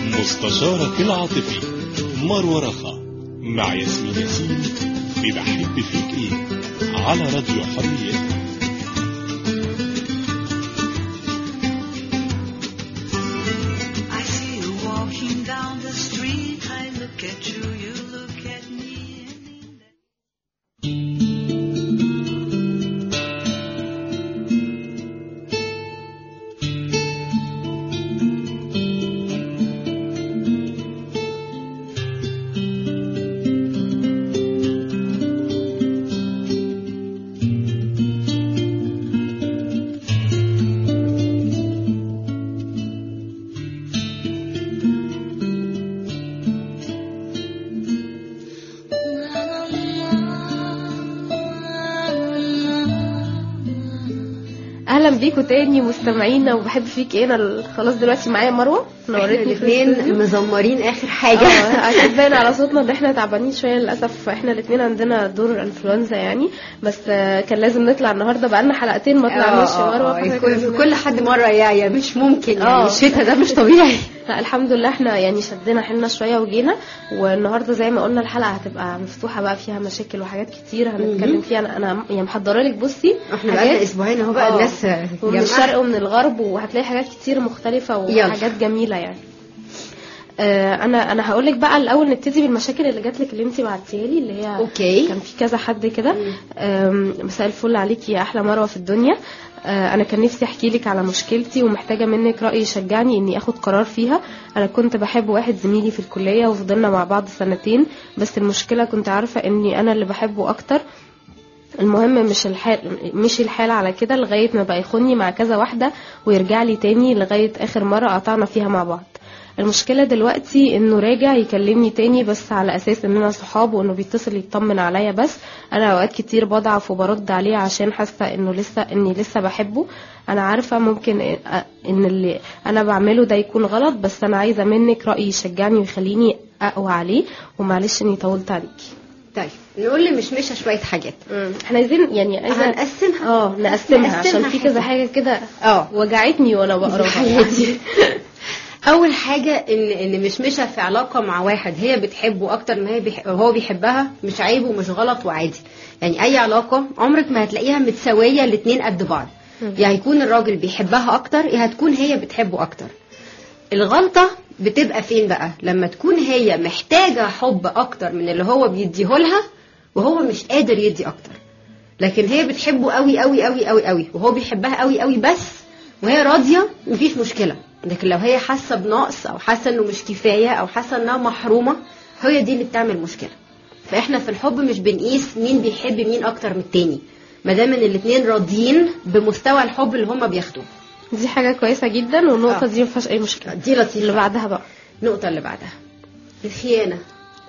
مستشارك العاطفي مروة رخا مع ياسمين ياسين في بحب فيك ايه على راديو حرية I see you walking down the street. I look at you, you look at me. اهلا بيكم تاني مستمعينا وبحب فيك ايه انا خلاص دلوقتي معايا مروه احنا نورتني في الاثنين الاستوديو. مزمرين اخر حاجه اه اكيد باين على صوتنا ان احنا تعبانين شويه للاسف احنا الاثنين عندنا دور انفلونزا يعني بس آه، كان لازم نطلع النهارده بقالنا حلقتين ما طلعناش يا مروه آه، فاحنا كل, كنا- كل حد مره يا يا مش ممكن آه. يعني الشتاء ده مش طبيعي لا الحمد لله احنا يعني شدينا حيلنا شويه وجينا والنهارده زي ما قلنا الحلقه هتبقى مفتوحه بقى فيها مشاكل وحاجات كتير هنتكلم مهم. فيها انا انا يعني محضره لك بصي احنا بقالنا اسبوعين اهو بقى آه. الناس ومن جمعت. الشرق ومن الغرب وهتلاقي حاجات كتير مختلفة يلا. وحاجات جميلة يعني آه، انا انا هقول لك بقى الاول نبتدي بالمشاكل اللي جات لك اللي انت بعتيها لي اللي هي اوكي كان في كذا حد كده آم، مساء الفل عليكي يا احلى مروه في الدنيا آه، انا كان نفسي احكي لك على مشكلتي ومحتاجه منك راي يشجعني اني اخد قرار فيها انا كنت بحب واحد زميلي في الكليه وفضلنا مع بعض سنتين بس المشكله كنت عارفه اني انا اللي بحبه اكتر المهم مش الحال مشي الحال على كده لغايه ما بقى يخوني مع كذا واحده ويرجع لي تاني لغايه اخر مره قطعنا فيها مع بعض المشكله دلوقتي انه راجع يكلمني تاني بس على اساس اننا صحاب وانه بيتصل يطمن عليا بس انا اوقات كتير بضعف وبرد عليه عشان حاسه انه لسه اني لسه بحبه انا عارفه ممكن ان اللي انا بعمله ده يكون غلط بس انا عايزه منك راي يشجعني ويخليني اقوى عليه ومعلش اني طولت عليكي طيب نقول لي مش مشى شويه حاجات احنا عايزين يعني عايزه هنقسمها اه نقسمها عشان نقسمها في كذا حاجة. حاجه كده اه وجعتني وانا بقراها حياتي اول حاجه ان ان مش مشى في علاقه مع واحد هي بتحبه اكتر ما هي بيح... هو بيحبها مش عيب ومش غلط وعادي يعني اي علاقه عمرك ما هتلاقيها متساويه الاتنين قد بعض يا هيكون الراجل بيحبها اكتر يا هتكون هي بتحبه اكتر الغلطه بتبقى فين بقى لما تكون هي محتاجه حب اكتر من اللي هو بيديهولها وهو مش قادر يدي اكتر لكن هي بتحبه قوي قوي قوي قوي قوي وهو بيحبها قوي قوي بس وهي راضيه مفيش مشكله لكن لو هي حاسه بنقص او حاسه انه مش كفايه او حاسه انها محرومه هي دي اللي بتعمل مشكله فاحنا في الحب مش بنقيس مين بيحب مين اكتر من التاني ما دام ان الاتنين راضيين بمستوى الحب اللي هما بياخدوه دي حاجه كويسه جدا والنقطه آه. دي ما فيهاش اي مشكله دي لطيفه اللي بعدها بقى النقطة اللي بعدها الخيانة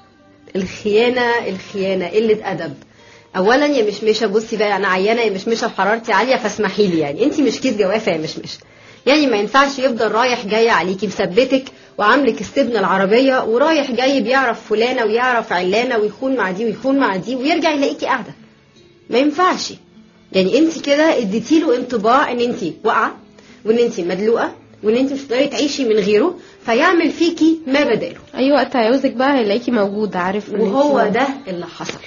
الخيانة الخيانة قلة أدب أولا يا مشمشة بصي بقى أنا عيانة يا مشمشة وحرارتي عالية فاسمحي لي يعني أنت مش كيس جوافة يا مشمشة يعني ما ينفعش يفضل رايح جاي عليكي مثبتك وعاملك استبن العربية ورايح جاي بيعرف فلانة ويعرف علانة ويخون مع دي ويخون مع دي ويرجع يلاقيكي قاعدة ما ينفعش يعني انت كده اديتي له انطباع ان انت واقعه وان انت مدلوقه وان انت مش تقدري تعيشي من غيره فيعمل فيكي ما بداله اي وقت هيعوزك بقى هيلاقيكي موجوده عارف إن وهو انتي- ده اللي حصل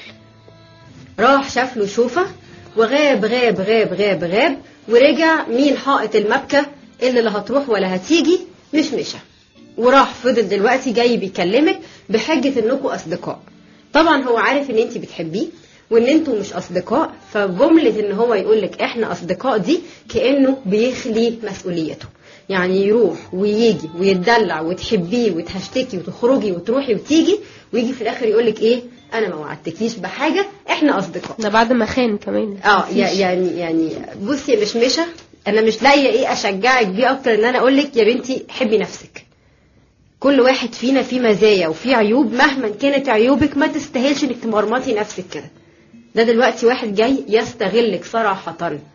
راح شاف له شوفة وغاب غاب غاب غاب غاب ورجع مين حائط المبكى اللي لا هتروح ولا هتيجي مش مشى وراح فضل دلوقتي جاي بيكلمك بحجة انكم اصدقاء طبعا هو عارف ان انت بتحبيه وان انتوا مش اصدقاء فجملة ان هو يقولك احنا اصدقاء دي كأنه بيخلي مسؤوليته يعني يروح ويجي ويتدلع وتحبيه وتهشتكي وتخرجي وتروحي وتيجي ويجي في الاخر يقولك ايه انا ما وعدتكيش بحاجه احنا اصدقاء ده بعد ما خان كمان اه يا- مفيش. يعني يعني بصي يا مشمشه انا مش لاقيه ايه اشجعك بيه اكتر ان انا اقول لك يا بنتي حبي نفسك كل واحد فينا فيه مزايا وفيه عيوب مهما كانت عيوبك ما تستاهلش انك تمرمطي نفسك كده ده دلوقتي واحد جاي يستغلك صراحه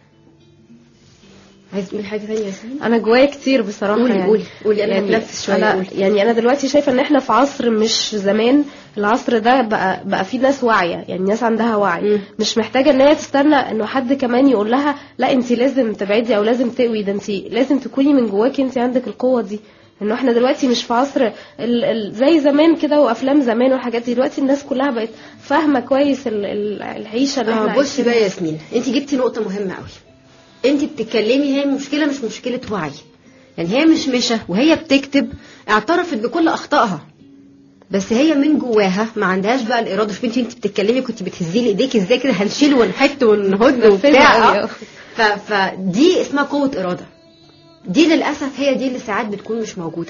عايز تقولي حاجه ثانيه يا ياسمين انا جوايا كتير بصراحه قولي- يعني قولي- قولي، أنا يعني بتنفس شوية، أنا قولي. يعني انا دلوقتي شايفه ان احنا في عصر مش زمان العصر ده بقى بقى فيه ناس واعيه يعني ناس عندها وعي مم. مش محتاجه ان هي تستنى انه حد كمان يقول لها لا انت لازم تبعدي او لازم تقوي ده انت لازم تكوني من جواكي انت عندك القوه دي انه احنا دلوقتي مش في عصر ال ال زي زمان كده وافلام زمان والحاجات دي دلوقتي الناس كلها بقت فاهمه كويس ال ال العيشه اللي احنا آه بصي بقى يا عايشينها. ياسمين انت جبتي نقطه مهمه قوي انت بتتكلمي هي المشكله مش مشكله وعي يعني هي مش مشة وهي بتكتب اعترفت بكل اخطائها بس هي من جواها ما عندهاش بقى الاراده شوفي انت انت بتتكلمي كنت بتهزي لي ايديك ازاي كده هنشيل ونحط ونهد وبتاع أوي. آه. ف... فدي اسمها قوه اراده دي للاسف هي دي اللي ساعات بتكون مش موجوده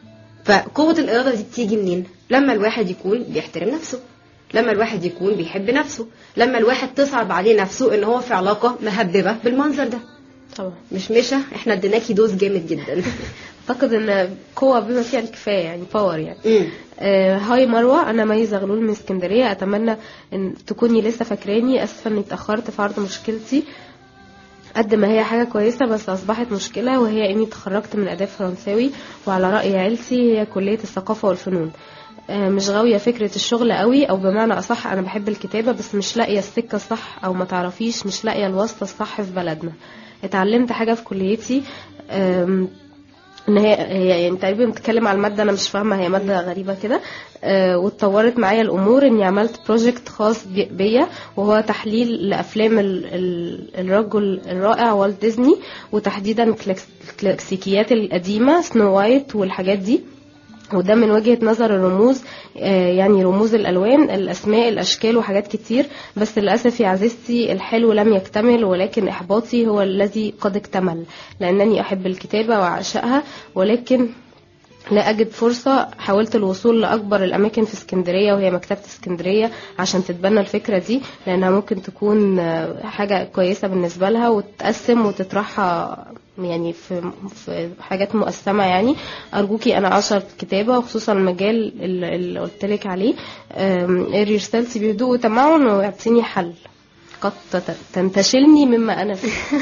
فقوه الاراده دي بتيجي منين لما الواحد يكون بيحترم نفسه لما الواحد يكون بيحب نفسه لما الواحد تصعب عليه نفسه ان هو في علاقه مهببه بالمنظر ده طبعا مش مشى احنا اديناكي دوز جامد جدا اعتقد ان قوه بما فيها الكفايه يعني باور يعني مم. آه هاي مروه انا مي زغلول من اسكندريه اتمنى ان تكوني لسه فاكراني اسفه اني اتاخرت في عرض مشكلتي قد ما هي حاجة كويسة بس أصبحت مشكلة وهي إني تخرجت من آداب فرنساوي وعلى رأي عيلتي هي كلية الثقافة والفنون آه، مش غاوية فكرة الشغل قوي أو بمعنى أصح أنا بحب الكتابة بس مش لاقية السكة الصح أو ما تعرفيش مش لاقية الواسطة الصح في بلدنا اتعلمت حاجة في كليتي آم، ان هي هي يعني تقريبا بتتكلم على الماده انا مش فاهمه هي ماده غريبه كده آه، واتطورت معايا الامور اني عملت بروجكت خاص بي- بيا وهو تحليل لافلام ال- ال- الرجل الرائع والت ديزني وتحديدا كلاكس- الكلاسيكيات القديمه سنو وايت والحاجات دي وده من وجهة نظر الرموز آه، يعني رموز الألوان الأسماء الأشكال وحاجات كتير بس للأسف يا عزيزتي الحلو لم يكتمل ولكن إحباطي هو الذي قد اكتمل لأنني أحب الكتابة وأعشقها ولكن لا أجد فرصة حاولت الوصول لأكبر الأماكن في اسكندرية وهي مكتبة اسكندرية عشان تتبنى الفكرة دي لأنها ممكن تكون آه، حاجة كويسة بالنسبة لها وتتقسم وتطرحها يعني في في حاجات مقسمة يعني أرجوكي أنا عشر كتابة وخصوصا المجال اللي اللي قلت لك عليه آم، اقري رسالتي بهدوء وتمعن ويعطيني حل قد تت- تنتشلني مما أنا فيه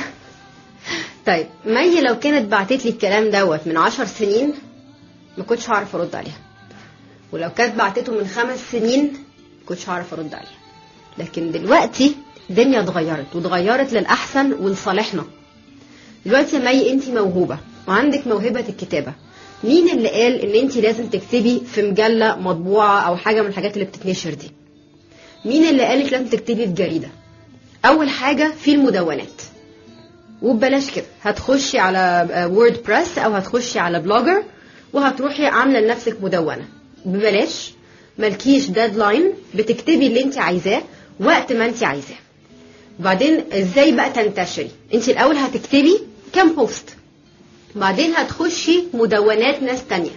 طيب مي لو كانت بعتت لي الكلام دوت من عشر سنين ما كنتش هعرف ارد عليها ولو كانت بعتته من خمس سنين ما كنتش هعرف ارد عليها لكن دلوقتي الدنيا اتغيرت واتغيرت للاحسن ولصالحنا دلوقتي يا مي انت موهوبه وعندك موهبه الكتابه مين اللي قال ان انت لازم تكتبي في مجله مطبوعه او حاجه من الحاجات اللي بتتنشر دي مين اللي قالك لازم تكتبي في جريده اول حاجه في المدونات وببلاش كده هتخشي على وورد بريس او هتخشي على بلوجر وهتروحي عامله لنفسك مدونه ببلاش مالكيش ديدلاين بتكتبي اللي انت عايزاه وقت ما انت عايزاه وبعدين ازاي بقى تنتشري انت الاول هتكتبي كام بوست بعدين هتخشي مدونات ناس تانية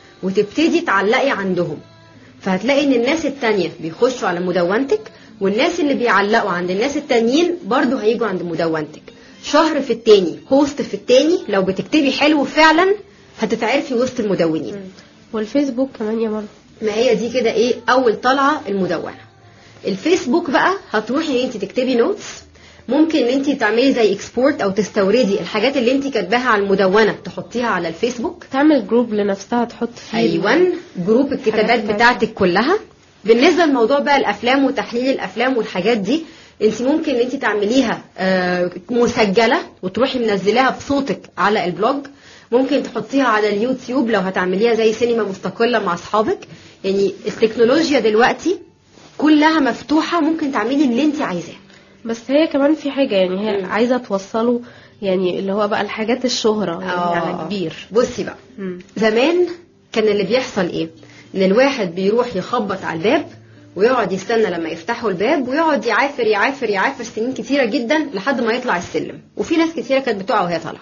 وتبتدي تعلقي عندهم فهتلاقي ان الناس التانية بيخشوا على مدونتك والناس اللي بيعلقوا عند الناس التانيين برضو هيجوا عند مدونتك شهر في التاني بوست في التاني لو بتكتبي حلو فعلا هتتعرفي وسط المدونين والفيسبوك كمان يا مرة ما هي دي كده ايه اول طلعه المدونه الفيسبوك بقى هتروحي ان انت تكتبي نوتس ممكن ان انت تعملي زي اكسبورت او تستوردي الحاجات اللي انت كاتباها على المدونه تحطيها على الفيسبوك تعمل جروب لنفسها تحط فيه ايوه جروب الكتابات حاجات بتاعتك كلها بالنسبه لموضوع بقى الافلام وتحليل الافلام والحاجات دي انت ممكن ان انت تعمليها آه، مسجله وتروحي منزلاها بصوتك على البلوج ممكن تحطيها على اليوتيوب لو هتعمليها زي سينما مستقله مع اصحابك يعني التكنولوجيا دلوقتي كلها مفتوحه ممكن تعملي اللي انت عايزاه بس هي كمان في حاجة يعني هي مم. عايزة توصله يعني اللي هو بقى الحاجات الشهرة يعني على كبير بصي بقى مم. زمان كان اللي بيحصل ايه ان الواحد بيروح يخبط على الباب ويقعد يستنى لما يفتحوا الباب ويقعد يعافر يعافر يعافر سنين كتيره جدا لحد ما يطلع السلم وفي ناس كتيره كانت بتقع وهي طالعه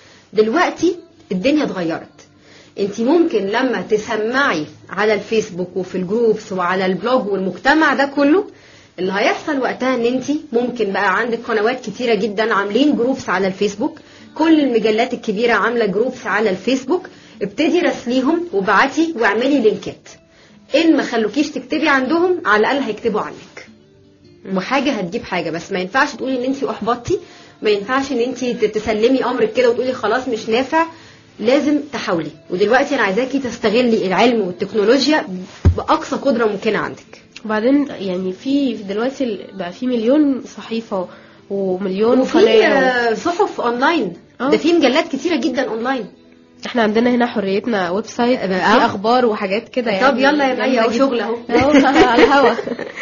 دلوقتي الدنيا اتغيرت انت ممكن لما تسمعي على الفيسبوك وفي الجروبس وعلى البلوج والمجتمع ده كله اللي هيحصل وقتها ان انت ممكن بقى عندك قنوات كتيره جدا عاملين جروبس على الفيسبوك كل المجلات الكبيره عامله جروبس على الفيسبوك ابتدي راسليهم وبعتي واعملي لينكات ان ما خلوكيش تكتبي عندهم على الاقل هيكتبوا عنك وحاجه هتجيب حاجه بس ما ينفعش تقولي ان انت احبطتي ما ينفعش ان انت تسلمي امرك كده وتقولي خلاص مش نافع لازم تحاولي ودلوقتي انا عايزاكي تستغلي العلم والتكنولوجيا باقصى قدره ممكنه عندك وبعدين يعني في دلوقتي ال- بقى في مليون صحيفة ومليون وفي قناة آه، صحف اونلاين آه. ده في مجلات كتيره جدا اونلاين احنا عندنا هنا حريتنا ويب سايت آه. في اخبار وحاجات كده يعني طب يلا يا مي جامدة اهو جدا. شغل اهو اهو على الهوا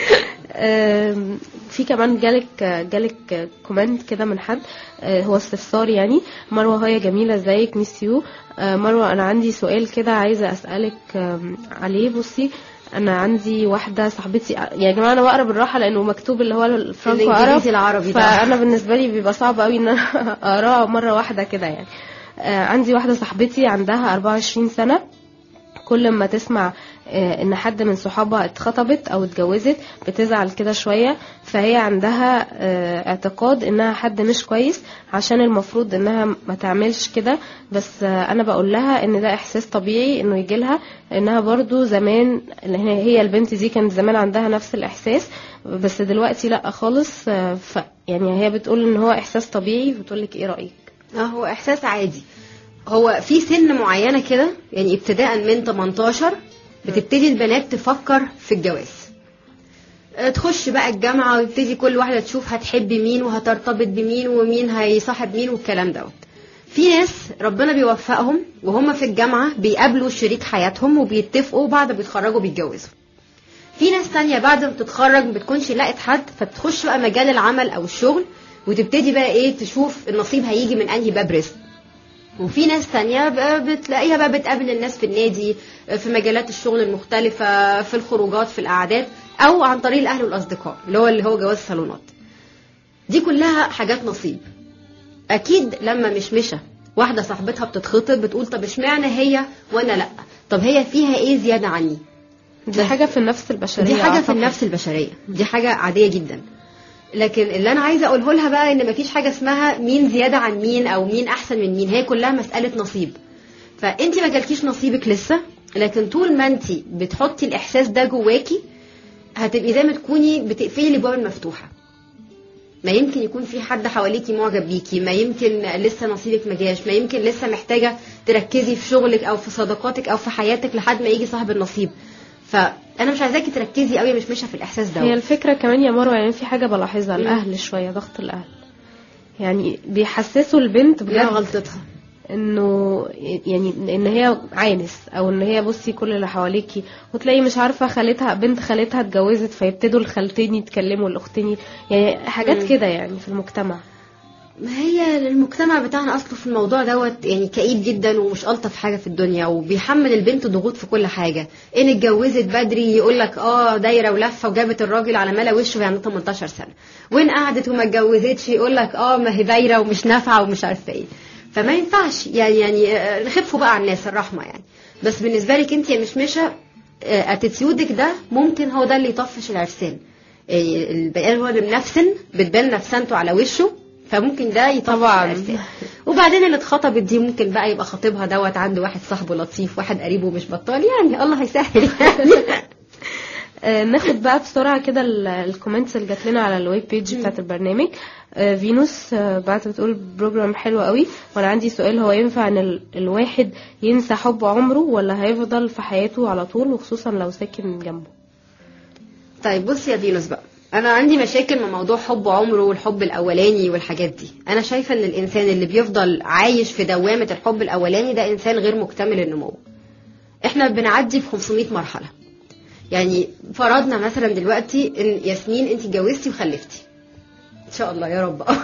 آم، في كمان جالك جالك كومنت كده من حد آه، هو استفسار يعني مروه هي جميله ازيك ميس يو آه، مروه انا عندي سؤال كده عايزه اسالك آم، عليه بصي انا عندي واحده صاحبتي يا جماعه انا بقرا بالراحه لانه مكتوب اللي هو الفرانكو الإنجليزي عرب العربي ده. فانا بالنسبه لي بيبقى صعب قوي ان انا اقراه مره واحده كده يعني آه، عندي واحده صاحبتي عندها 24 سنه كل ما تسمع آه، ان حد من صحابها اتخطبت او اتجوزت بتزعل كده شويه فهي عندها آه، اعتقاد انها حد مش كويس عشان المفروض انها ما تعملش كده بس آه، انا بقول لها ان ده احساس طبيعي انه يجي لها انها برضو زمان اللي هي هي البنت دي كانت زمان عندها نفس الاحساس بس دلوقتي لا خالص آه، ف يعني هي بتقول ان هو احساس طبيعي بتقول لك ايه رايك اه هو احساس عادي هو في سن معينه كده يعني ابتداء من 18 بتبتدي البنات تفكر في الجواز آه، تخش بقى الجامعه ويبتدي كل واحده تشوف هتحب مين وهترتبط بمين ومين هيصاحب مين والكلام دوت في ناس ربنا بيوفقهم وهم في الجامعه بيقابلوا شريك حياتهم وبيتفقوا بعد ما بيتخرجوا بيتجوزوا في ناس تانية بعد ما بتتخرج ما بتكونش لقت حد فبتخش بقى مجال العمل او الشغل وتبتدي بقى ايه تشوف النصيب هيجي من انهي باب رزق وفي ناس تانية بقى بتلاقيها بقى بتقابل الناس في النادي في مجالات الشغل المختلفة في الخروجات في القعدات أو عن طريق الأهل والأصدقاء اللي هو اللي هو جواز صالونات دي كلها حاجات نصيب أكيد لما مش مشى واحدة صاحبتها بتتخطب بتقول طب اشمعنى هي وأنا لأ طب هي فيها إيه زيادة عني دي حاجه في النفس البشريه دي حاجة في أعتقد. النفس البشرية دي حاجة عادية جدا لكن اللي انا عايزه اقوله لها بقى ان مفيش حاجه اسمها مين زياده عن مين او مين احسن من مين هي كلها مساله نصيب فانت ما جالكيش نصيبك لسه لكن طول ما انت بتحطي الاحساس ده جواكي هتبقي زي ما تكوني بتقفلي الابواب المفتوحه ما يمكن يكون في حد حواليكي معجب بيكي ما يمكن لسه نصيبك ما جاش ما يمكن لسه محتاجه تركزي في شغلك او في صداقاتك او في حياتك لحد ما يجي صاحب النصيب فانا مش عايزاكي تركزي قوي مش ماشيه في الاحساس ده هي الفكرة كمان يا مروة يعني في حاجة بلاحظها الأهل شوية ضغط الأهل يعني بيحسسوا البنت بجد بجد غلطتها انه يعني ان هي عانس او ان هي بصي كل اللي حواليكي وتلاقي مش عارفه خالتها بنت خالتها اتجوزت فيبتدوا الخالتين يتكلموا الاختين يعني حاجات مم. كده يعني في المجتمع ما هي المجتمع بتاعنا اصله في الموضوع دوت يعني كئيب جدا ومش الطف حاجه في الدنيا وبيحمل البنت ضغوط في كل حاجه ان اتجوزت بدري يقول لك اه دايره ولفه وجابت الراجل على ملا وشه وهي عندها 18 سنه وان قعدت وما اتجوزتش يقول لك اه ما هي دايره ومش نافعه ومش عارفه ايه فما ينفعش يعني يعني آه، خفوا بقى على الناس الرحمه يعني بس بالنسبه لك انت يا مشمشه آه، اتيتيودك ده ممكن هو ده اللي يطفش العرسان يعني البني هو اللي منفسن بتبان نفسنته على وشه فممكن ده يطفش طبعاً. العرسان وبعدين اللي اتخطبت دي ممكن بقى يبقى خطيبها دوت عنده واحد صاحبه لطيف واحد قريبه مش بطال يعني الله هيسهل يعني آه، ناخد بقى بسرعة كده ال- الكومنتس اللي جات لنا على الويب بيج بتاعت البرنامج آه، فينوس آه، بعت بتقول بروجرام حلو قوي وانا عندي سؤال هو ينفع ان ال- الواحد ينسى حب عمره ولا هيفضل في حياته على طول وخصوصا لو ساكن جنبه طيب بصي يا فينوس بقى انا عندي مشاكل مع موضوع حب عمره والحب الاولاني والحاجات دي انا شايفه ان الانسان اللي بيفضل عايش في دوامه الحب الاولاني ده انسان غير مكتمل النمو احنا بنعدي في 500 مرحله يعني فرضنا مثلا دلوقتي ان ياسمين انت اتجوزتي وخلفتي ان شاء الله يا رب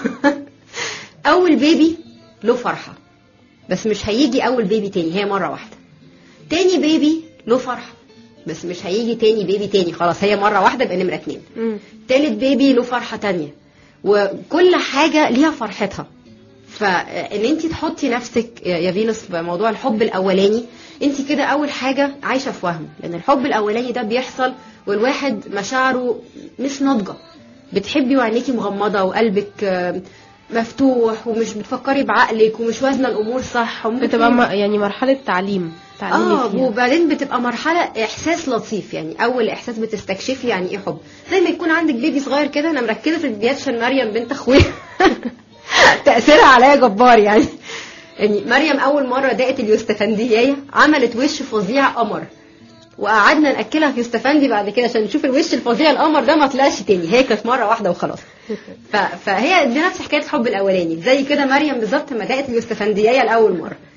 اول بيبي له فرحه بس مش هيجي اول بيبي تاني هي مره واحده تاني بيبي له فرحه بس مش هيجي تاني بيبي تاني خلاص هي مره واحده يبقى نمره اتنين تالت بيبي له فرحه تانية وكل حاجه ليها فرحتها فان انت تحطي نفسك يا فينوس في موضوع الحب الاولاني انت كده اول حاجه عايشه في وهم لان الحب الاولاني ده بيحصل والواحد مشاعره مش ناضجه بتحبي وعينيكي مغمضه وقلبك آه، مفتوح ومش بتفكري بعقلك ومش وازنه الامور صح وممكن- بتبقى م- يعني مرحلة تعليم تعليمي اه فيها وبعدين بتبقى مرحله احساس لطيف يعني اول احساس بتستكشفي يعني ايه حب زي ما يكون عندك بيبي صغير كده انا مركزه في البيبيات عشان مريم بنت اخويا تاثيرها عليا جبار يعني يعني مريم اول مره دقت اليوستفندية عملت وش فظيع قمر وقعدنا ناكلها في يوستفندي بعد كده عشان نشوف الوش الفظيع القمر ده ما طلعش تاني هي كانت مره واحده وخلاص ف... فهي دي نفس حكايه الحب الاولاني زي كده مريم بالظبط ما دقت اليوستفندية لاول مره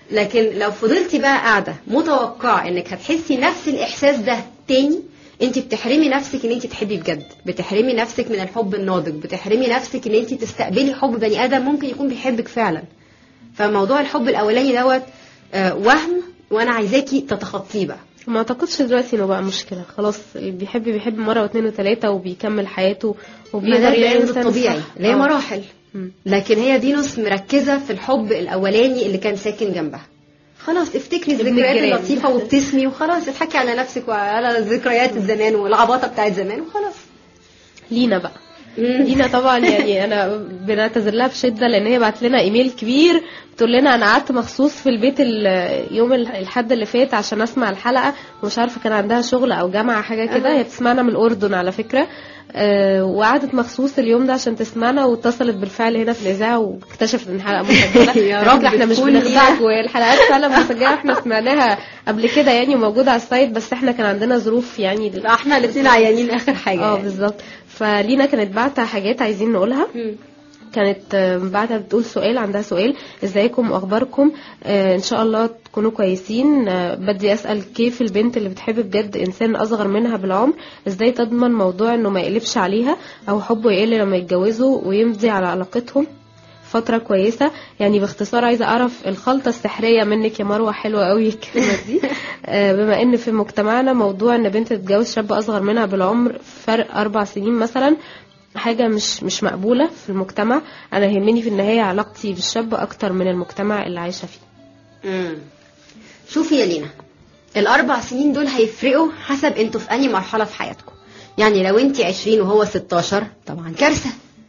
لكن لو فضلتي بقى قاعده متوقعه انك هتحسي نفس الاحساس ده تاني انت بتحرمي نفسك ان انت تحبي بجد بتحرمي نفسك من الحب الناضج بتحرمي نفسك ان انت تستقبلي حب بني ادم ممكن يكون بيحبك فعلا فموضوع الحب الاولاني دوت آه، وهم وانا عايزاكي تتخطيه بقى ما اعتقدش دلوقتي انه بقى مشكله خلاص اللي بيحب بيحب مره واثنين وثلاثه وبيكمل حياته ما ده وبيقدر يلاقي البعد الانسان الطبيعي الصح. اللي هي آه. مراحل مم. لكن هي دينوس مركزه في الحب الاولاني اللي كان ساكن جنبها خلاص افتكري ابن الذكريات الجيران. اللطيفه وابتسمي وخلاص اضحكي على نفسك وعلى ذكريات الزمان والعباطه بتاعت زمان وخلاص لينا بقى لينا طبعا يعني انا بنعتذر لها بشده لان هي بعت لنا ايميل كبير بتقول لنا انا قعدت مخصوص في البيت ال- يوم ال- الحد اللي فات عشان اسمع الحلقه ومش عارفه كان عندها شغل او جامعه حاجه كده أها. هي بتسمعنا من الاردن على فكره آه، وقعدت مخصوص اليوم ده عشان تسمعنا واتصلت بالفعل هنا في الاذاعه واكتشفت ان الحلقه مسجله يا على رب فكرة احنا مش تكون بنخدعك لينا. والحلقات فعلا مسجله احنا سمعناها قبل كده يعني وموجوده على السايت بس احنا كان عندنا ظروف يعني لا، احنا الاثنين عيانين اخر حاجه اه يعني. بالظبط فلينا كانت بعتة حاجات عايزين نقولها مم. كانت آه، بعتة بتقول سؤال عندها سؤال ازيكم واخباركم آه ان شاء الله تكونوا كويسين آه بدي اسال كيف البنت اللي بتحب بجد انسان اصغر منها بالعمر ازاي تضمن موضوع انه ما يقلبش عليها او حبه يقل لما يتجوزوا ويمضي على علاقتهم فترة كويسة يعني باختصار عايزة أعرف الخلطة السحرية منك يا مروة حلوة قوي الكلمة دي آه، بما إن في مجتمعنا موضوع إن بنت تتجوز شاب أصغر منها بالعمر فرق أربع سنين مثلا حاجة مش مش مقبولة في المجتمع أنا يهمني في النهاية علاقتي بالشاب أكتر من المجتمع اللي عايشة فيه مم. شوفي يا لينا الاربع سنين دول هيفرقوا حسب انتوا في انهي مرحله في حياتكم يعني لو انت 20 وهو 16 طبعا كارثه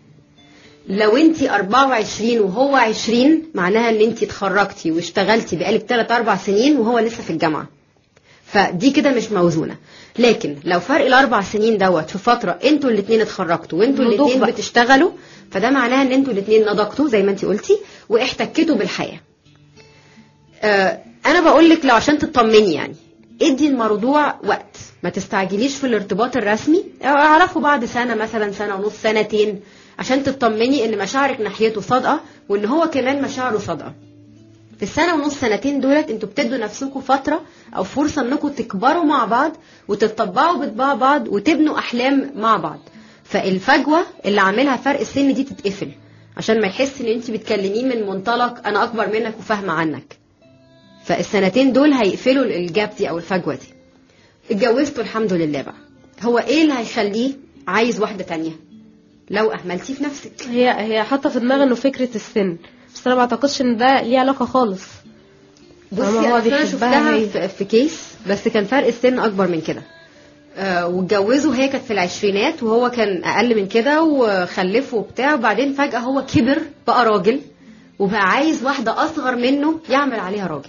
لو انت 24 وهو 20 معناها ان انت اتخرجتي واشتغلتي بقالك 3 4 سنين وهو لسه في الجامعه فدي كده مش موزونه لكن لو فرق الاربع سنين دوت في فتره انتوا الاثنين اتخرجتوا وانتوا نضوج الاثنين بقى. بتشتغلوا فده معناها ان انتوا الاثنين نضجتوا زي ما انت قلتي واحتكتوا بالحياه آه، انا بقول لك لو عشان تطمني يعني ادي الموضوع وقت ما تستعجليش في الارتباط الرسمي آه، اعرفوا بعد سنه مثلا سنه ونص سنتين عشان تطمني ان مشاعرك ناحيته صادقه وان هو كمان مشاعره صادقه في السنه ونص سنتين دولت انتوا بتدوا نفسكم فتره او فرصه انكم تكبروا مع بعض وتتطبعوا بطباع بعض وتبنوا احلام مع بعض فالفجوه اللي عاملها فرق السن دي تتقفل عشان ما يحس ان انت بتكلميه من منطلق انا اكبر منك وفاهمه عنك فالسنتين دول هيقفلوا الجاب دي او الفجوه دي اتجوزتوا الحمد لله بقى هو ايه اللي هيخليه عايز واحده تانية لو اهملتي في نفسك هي هي حاطة في دماغها إنه فكرة السن بس أنا ما أعتقدش إن ده ليه علاقة خالص بصي طالما هو انا أصل انا بيحبها شفتها هي. في, في كيس بس كان فرق السن اكبر من كده آه واتجوزوا هي كانت في العشرينات وهو كان اقل من كده وخلفوا وبتاع وبعدين فجاه هو كبر بقى راجل وبقى عايز واحده اصغر منه يعمل عليها راجل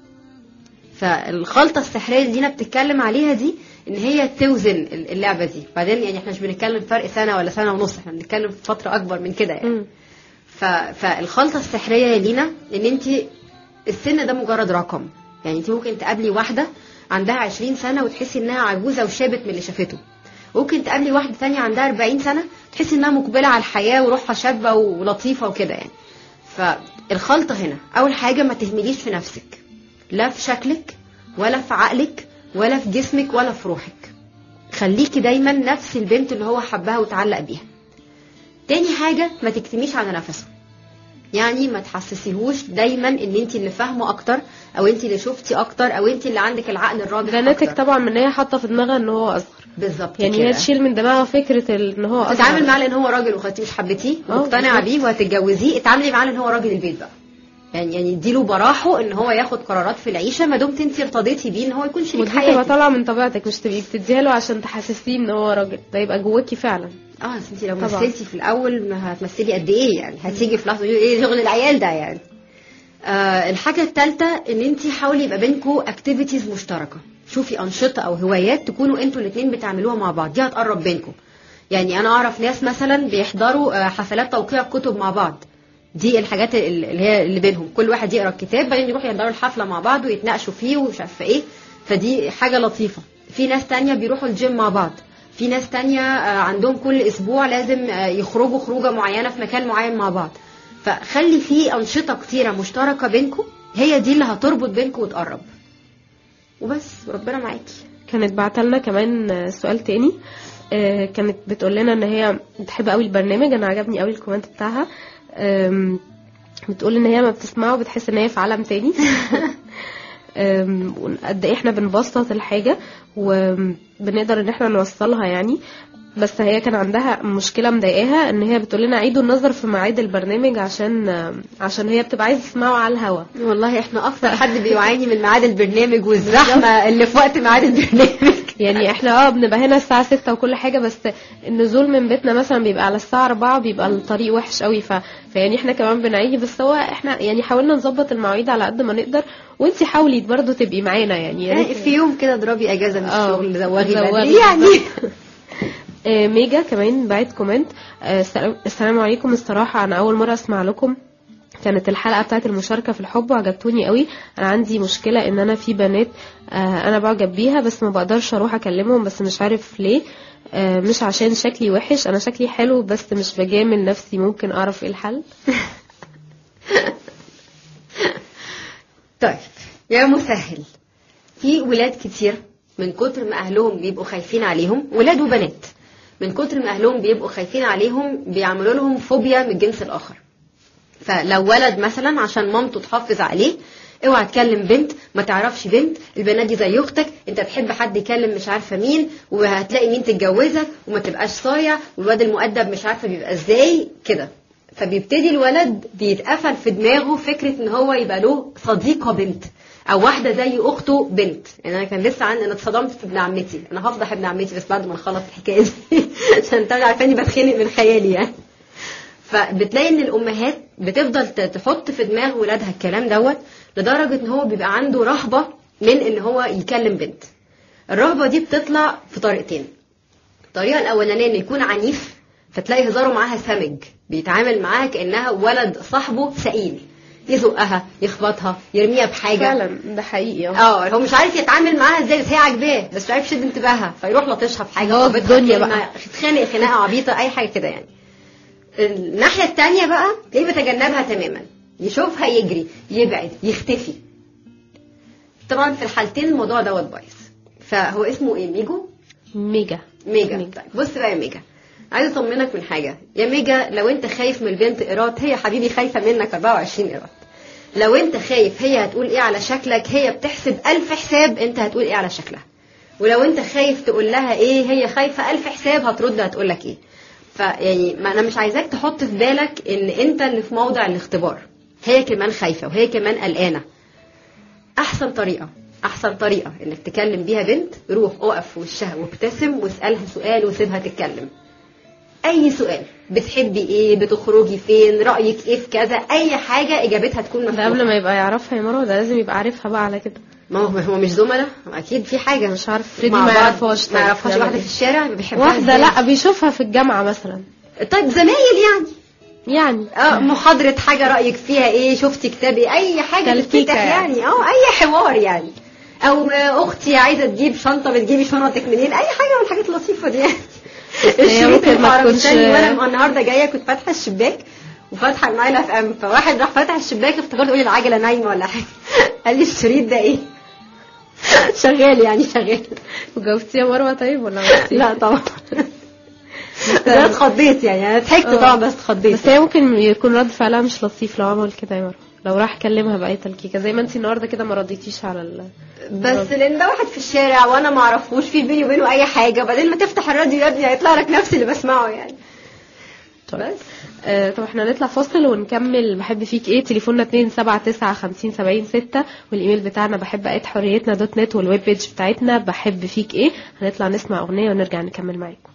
فالخلطه السحريه اللي دينا بتتكلم عليها دي ان هي توزن اللعبه دي بعدين يعني احنا مش بنتكلم فرق سنه ولا سنه ونص احنا بنتكلم في فتره اكبر من كده يعني مم. ف... فالخلطه السحريه يا لينا ان انت السن ده مجرد رقم يعني انت ممكن تقابلي واحده عندها 20 سنه وتحسي انها عجوزه وشابت من اللي شافته ممكن تقابلي واحده ثانيه عندها 40 سنه تحسي انها مقبله على الحياه وروحها شابه ولطيفه وكده يعني فالخلطه هنا اول حاجه ما تهمليش في نفسك لا في شكلك ولا في عقلك ولا في جسمك ولا في روحك خليكي دايما نفس البنت اللي هو حبها وتعلق بيها تاني حاجة ما تكتميش على نفسه يعني ما تحسسيهوش دايما ان انت اللي فاهمه اكتر او انت اللي شفتي اكتر او انت اللي عندك العقل الراجح ده ناتج أكتر. طبعا من إن هي حاطة في دماغها إن هو أصغر بالظبط يعني كده. هي تشيل من دماغها فكرة ال- إن هو تتعامل أصغر معاه لان هو راجل وخدتيه مش حبيتيه اه، مقتنعه بالظبط. بيه وهتتجوزيه اتعاملي معاه لان هو راجل البيت بقى يعني يعني اديله براحه ان هو ياخد قرارات في العيشه ما دمت انت ارتضيتي بيه ان هو يكون شريك ودي تبقى حياتك طالعة من طبيعتك مش تبقي بتديها له عشان تحسسيه إن هو راجل ده يبقى جواكي فعلا اه بس انت لو طبعا. مثلتي في الاول ما هتمثلي قد ايه يعني هتيجي في لحظه تقولي ايه شغل العيال ده يعني آه الحاجه الثالثه ان انت حاولي يبقى بينكم اكتيفيتيز مشتركه شوفي انشطه او هوايات تكونوا انتوا الاثنين بتعملوها مع بعض دي هتقرب بينكم يعني انا اعرف ناس مثلا بيحضروا آه، حفلات توقيع كتب مع بعض دي الحاجات ال- اللي هي اللي بينهم كل واحد يقرا الكتاب بعدين يروحوا يحضروا الحفله مع بعض ويتناقشوا فيه ومش عارفه ايه فدي حاجه لطيفه في ناس تانية بيروحوا الجيم مع بعض في ناس تانية آه، عندهم كل اسبوع لازم آه، يخرجوا خروجه معينه في مكان معين مع بعض فخلي في انشطه كتيره مشتركه بينكم هي دي اللي هتربط بينكم وتقرب وبس ربنا معاكي كانت بعتلنا كمان آه، سؤال تاني آه، كانت بتقول لنا ان هي بتحب قوي البرنامج انا عجبني قوي الكومنت بتاعها آم، بتقول ان هي ما بتسمعه بتحس ان هي في عالم تاني آم، قد ايه احنا بنبسط الحاجة وبنقدر ان احنا نوصلها يعني بس هي كان عندها مشكلة مضايقاها ان هي بتقول لنا عيدوا النظر في ميعاد البرنامج عشان آم، عشان هي بتبقى عايزة تسمعه على الهوا والله احنا اكتر حد بيعاني من ميعاد البرنامج والزحمه اللي في وقت ميعاد البرنامج يعني احنا اه بنبقى هنا الساعة ستة وكل حاجة بس النزول من بيتنا مثلا بيبقى على الساعة أربعة بيبقى الطريق وحش قوي ف... فيعني احنا كمان بنعيي بس هو احنا يعني حاولنا نظبط المواعيد على قد ما نقدر وانتي حاولي برضو تبقي معانا يعني يا ريت في يوم كده اضربي اجازه من آه، الشغل زوغي زوغي بدري يعني آه، ميجا كمان بعت كومنت آه، السلام- السلام عليكم الصراحة أنا أول مرة أسمع لكم كانت الحلقة بتاعت المشاركة في الحب وعجبتوني قوي أنا عندي مشكلة إن أنا في بنات آه، أنا بعجب بيها بس ما بقدرش أروح أكلمهم بس مش عارف ليه آه، مش عشان شكلي وحش أنا شكلي حلو بس مش بجامل نفسي ممكن أعرف إيه الحل طيب يا مسهل في ولاد كتير من كتر ما اهلهم بيبقوا خايفين عليهم ولاد وبنات من كتر ما اهلهم بيبقوا خايفين عليهم بيعملوا لهم فوبيا من الجنس الاخر فلو ولد مثلا عشان مامته تحافظ عليه اوعى تكلم بنت ما تعرفش بنت البنات دي زي اختك انت تحب حد يكلم مش عارفه مين وهتلاقي مين تتجوزك وما تبقاش صايع والواد المؤدب مش عارفه بيبقى ازاي كده فبيبتدي الولد بيتقفل في دماغه فكره ان هو يبقى له صديقه بنت او واحده زي اخته بنت يعني انا كان لسه عندي انا اتصدمت في ابن عمتي انا هفضح ابن عمتي بس بعد ما نخلص الحكايه دي عشان انت عارفاني بتخنق من خيالي يعني فبتلاقي ان الامهات بتفضل ت- تحط في دماغ ولادها الكلام دوت لدرجه ان هو بيبقى عنده رهبه من ان هو يكلم بنت الرهبه دي بتطلع في طريقتين الطريقه الاولانيه انه يكون عنيف فتلاقي هزاره معاها سمج بيتعامل معاها كانها ولد صاحبه سئيل يزقها يخبطها يرميها بحاجه فعلا ده حقيقي اه اه هو مش عارف يتعامل معاها ازاي بس هي عاجباه بس مش عارف يشد انتباهها فيروح لطشها في حاجه هو في خبطها الدنيا كلمة، بقى. تتخانق خناقه عبيطه اي حاجه كده يعني الناحيه التانية بقى تلاقيه بيتجنبها تماما يشوفها يجري يبعد يختفي طبعا في الحالتين الموضوع دوت بايظ فهو اسمه ايه ميجو ميجا ميجا ميجا. طيب بص بقى يا ميجا عايزه اطمنك من حاجه يا ميجا لو انت خايف من البنت ايراد هي حبيبي خايفه منك 24 ايراد لو انت خايف هي هتقول ايه على شكلك هي بتحسب ألف حساب انت هتقول ايه على شكلها ولو انت خايف تقول لها ايه هي خايفه ألف حساب هترد هتقول لك ايه فيعني ما انا مش عايزاك تحط في بالك ان انت اللي في موضع الاختبار هي كمان خايفه وهي كمان قلقانه احسن طريقه احسن طريقه انك تكلم بيها بنت روح اقف في وشها وابتسم واسالها سؤال وسيبها تتكلم اي سؤال بتحبي ايه بتخرجي فين رايك ايه في كذا اي حاجه اجابتها تكون ده مفتوحه قبل ما يبقى يعرفها يا مروه ده لازم يبقى عارفها بقى على كده ما هو هو مش زملاء اكيد في حاجه مش عارف فريدي مع ما بعض. يعرفهاش ما طيب يعرفهاش نعمل واحده إيه؟ في الشارع بيحبها واحده إزاي؟ لا بيشوفها في الجامعه مثلا طيب زمايل يعني يعني اه محاضرة حاجة رأيك فيها ايه شفتي كتاب ايه اي حاجة تلكيكة تفتح يعني. يعني اه اي حوار يعني او آه، اختي عايزة تجيب شنطة بتجيبي شنطك منين اي حاجة من الحاجات اللطيفة دي يعني الشريط ممكن ما البارامتاني تكونش- وانا النهارده جايه كنت فاتحه الشباك وفاتحه النايل اف ام فواحد راح فاتح الشباك افتكرت يقول لي العجله نايمه ولا حاجه قال لي الشريط ده ايه شغال يعني شغال وجاوبتي يا مروه طيب ولا ما جاوبتيش؟ لا طبعا انا اتخضيت يعني انا ضحكت آه. طبعا بس اتخضيت بس هي ممكن يكون رد فعلها مش لطيف لو عمل كده يا مروه لو راح كلمها بأي تلكيكة زي ما انت النهارده كده ما رديتيش على ال بس لان ده واحد في الشارع وانا ما اعرفوش في بيني وبينه اي حاجه وبعدين ما تفتح الراديو يا ابني هيطلع لك نفس اللي بسمعه يعني طيب. آه طب احنا هنطلع فاصل ونكمل بحب فيك ايه تليفوننا 2 7 9 50 70 6 والايميل بتاعنا بحب ات حريتنا دوت نت والويب بيج بتاعتنا بحب فيك ايه هنطلع نسمع اغنيه ونرجع نكمل معاكم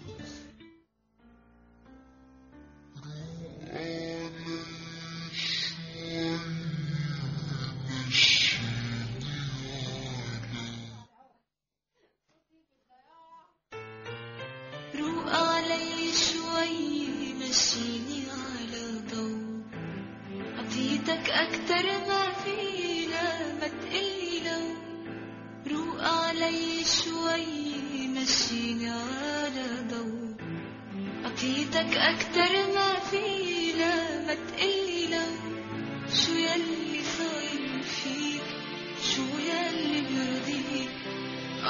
روق علي شوي مشيني على ضوء عطيتك أكتر ما في لا ما تقلي لو روق علي شوي مشيني على ضوء عطيتك أكتر ما في لا ما تقلي لو شو يلي صاير في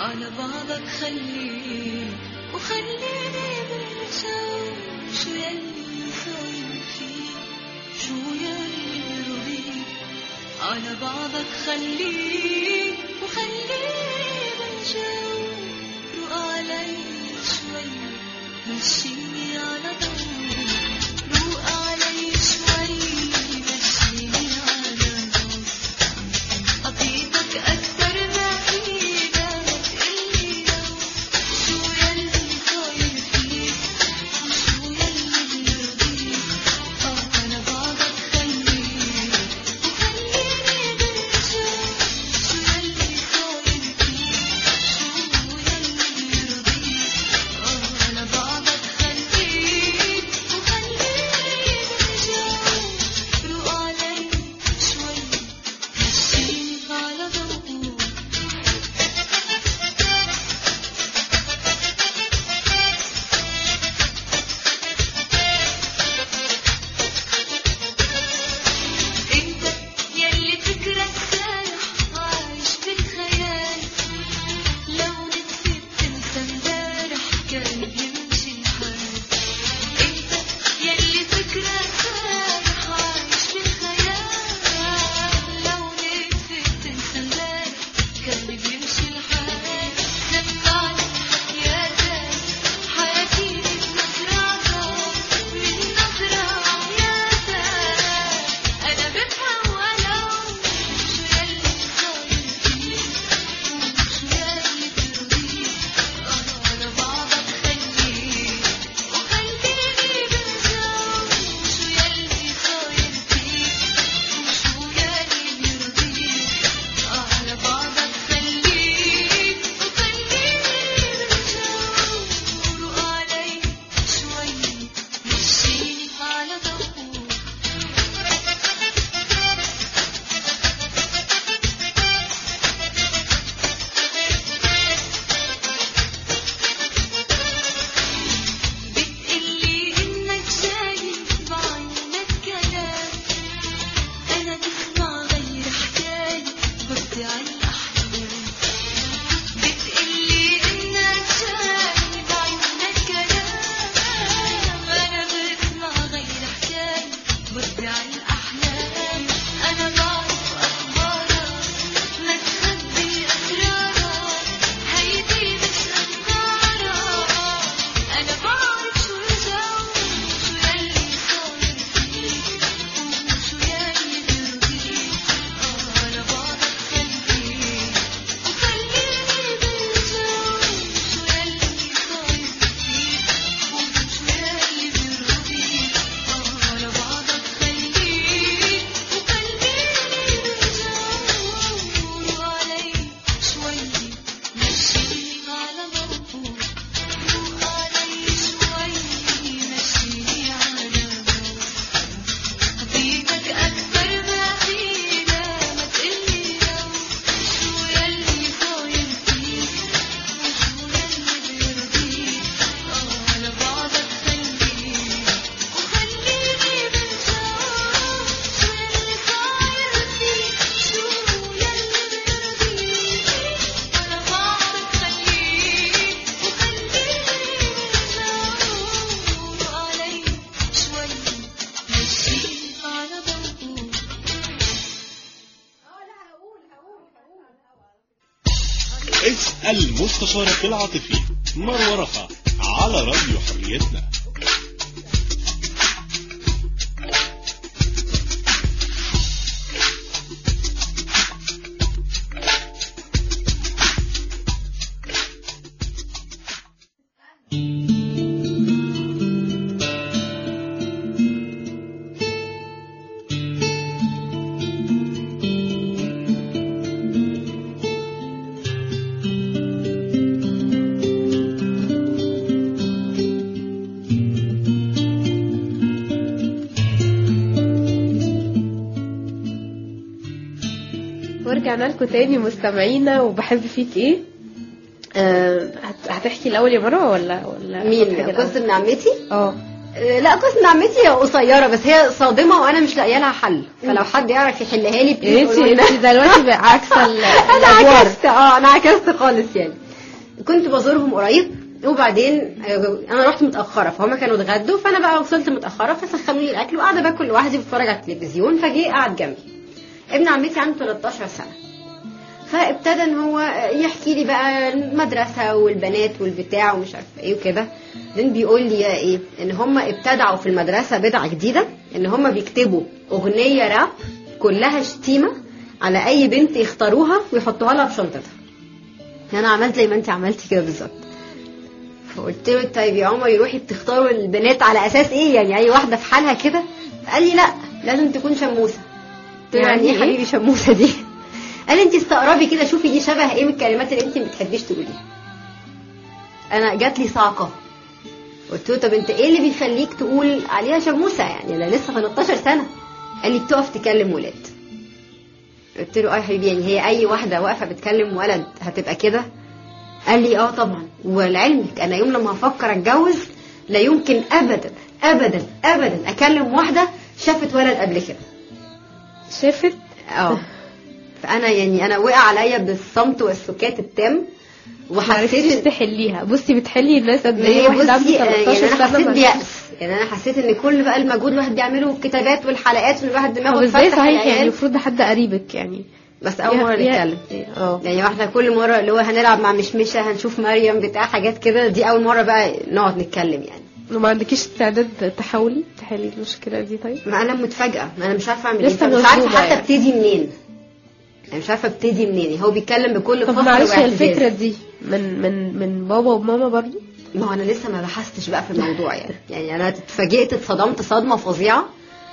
على بعضك خليني وخليني بالجو شو يلي صاير فيه شو يلي يرضيك على بعضك خليك وخليني بالجو روق علي شوي مشيني على ضوء روق علي شوي مشيني على ضوء أعطيتك أكثر ما فينا تقلي لو شو يلي صاير فيك شو يلي يرضيك آه أنا بعضك خليك وخليني بالجو شو يلي صاير فيك شو يلي يرضيك آه أنا بعضك خليك وخليني بالجو روق علي شوي مشيني على ضوء انت يلي فكرك سايح عايش بالخيال لو نسيت تنسى امبارح كان بيمشي الحال انت يلي فكرك سايح عايش بالخيال لو نسيت تنسى امبارح كان بيمشي الحال سمعني حكاياتك حياتي من نظراتك من نظرة عياتك أنا بفهم ولو شو يلي صاير فيك شو يلي بيرضيك أنا بعضك خليك وخليني بالجو شو يلي صاير فيك وشو يلي بيرضيك على بعضك خليك وخليني بالجو روق علي شوي مشيني على ضوء بتقلي إنك شايف بعينك كلام أنا بسمع غير حكاية بدي على الأحلام بتقلي إنك شايف بعينك كلام أنا بسمع غير حكاية بدي على الأحلام أنا بعرف أخبارك ما تخبي أسرارك هيدي مش أخبارك أنا بعرف شو الجو شو يلي صاير فيك وشو يلي بيرضيك أنا بعرف خليك وخليني بالجو شو يلي صاير فيك وشو يلي بيرضيك أنا بعرف خليك وخليني بالجو وعلي شوي مشيني على ضوء علي شوي مشيني على ضوء حبيبك أكثر ما فينا ما تقلي لو شو يلي صاير فيك وشو يلي بيرضيك على بعضك خليك وخليني بالجو شو يلي صاير فيك شو يلي بيرضيك على بعضك خليك وخليني بالجو علي شوي مشيني على ضوء اسأل مستشارك العاطفي مروة رخا على راديو حريتنا ورجعنا لكم تاني مستمعينا وبحب فيك ايه آه هت- هتحكي الاول يا مروه ولا ولا مين محتاجة الأول؟ قصة عمتي اه آه، لا قصة عمتي قصيرة بس هي صادمة وأنا مش لاقية لها حل فلو حد يعرف يحلها لي انت قولوا لنا. انت دلوقتي بقى عكس ال- انا الادوار عكست اه انا عكست خالص يعني كنت بزورهم قريب وبعدين آه، انا رحت متاخره فهم كانوا اتغدوا فانا بقى وصلت متاخره فسخنوا لي الاكل وقاعده باكل لوحدي بتفرج على التلفزيون فجه قعد جنبي ابن عمتي عنده 13 سنه فابتدى ان هو يحكي لي بقى المدرسه والبنات والبتاع ومش عارفه ايه وكده بعدين بيقول لي يا ايه ان هم ابتدعوا في المدرسه بدعه جديده ان هم بيكتبوا اغنيه راب كلها شتيمه على اي بنت يختاروها ويحطوها لها في شنطتها انا عملت زي ما انت عملتي كده بالظبط فقلت له طيب يا عمر روحي بتختاروا البنات على اساس ايه يعني اي واحده في حالها كده قال لي لا لازم تكون شموسه قلت له يعني يعني ايه إيه؟ حبيبي شموسه دي قال لي انت استقربي كده شوفي دي شبه ايه من الكلمات اللي انت ما بتحبيش تقوليها انا جات لي صاعقه قلت له طب انت ايه اللي بيخليك تقول عليها شموسه يعني انا لسه 13 سنه قال لي بتقف تكلم ولاد قلت له اه يا حبيبي يعني هي اي واحده واقفه بتكلم ولد هتبقى كده قال لي اه طبعا ولعلمك انا يوم لما هفكر اتجوز لا يمكن ابدا ابدا ابدا اكلم واحده شافت ولد قبل كده شافت اه فانا يعني انا وقع عليا بالصمت والسكات التام معرفتيش وحسيت تحليها بصي بتحلي الناس قد ان ايه هي واحد عنده بصي آه، يعني 13 انا سنه حسيت ما- بيأس يعني انا حسيت ان كل بقى المجهود الواحد بيعمله الكتابات والحلقات اللي الواحد طب دماغه ازاي تفتح صحيح يعني العيال. المفروض ده حد قريبك يعني بس اول مره فيها- نتكلم اه يعني واحنا كل مره اللي هو هنلعب مع مشمشه هنشوف مريم بتاع حاجات كده دي اول مره بقى نقعد نتكلم يعني وما عندكيش استعداد تحاولي تحلي المشكله دي طيب ما انا متفاجئه ما انا مش عارفه اعمل ايه لسه مش عارفه مصدومة حتى يعني. ابتدي منين انا مش عارفه ابتدي منين يعني هو بيتكلم بكل طب فخر معلش هي واعتزاز. الفكره دي من من من بابا وماما برضو ما هو انا لسه ما بحثتش بقى في الموضوع يعني يعني انا اتفاجئت اتصدمت صدمه فظيعه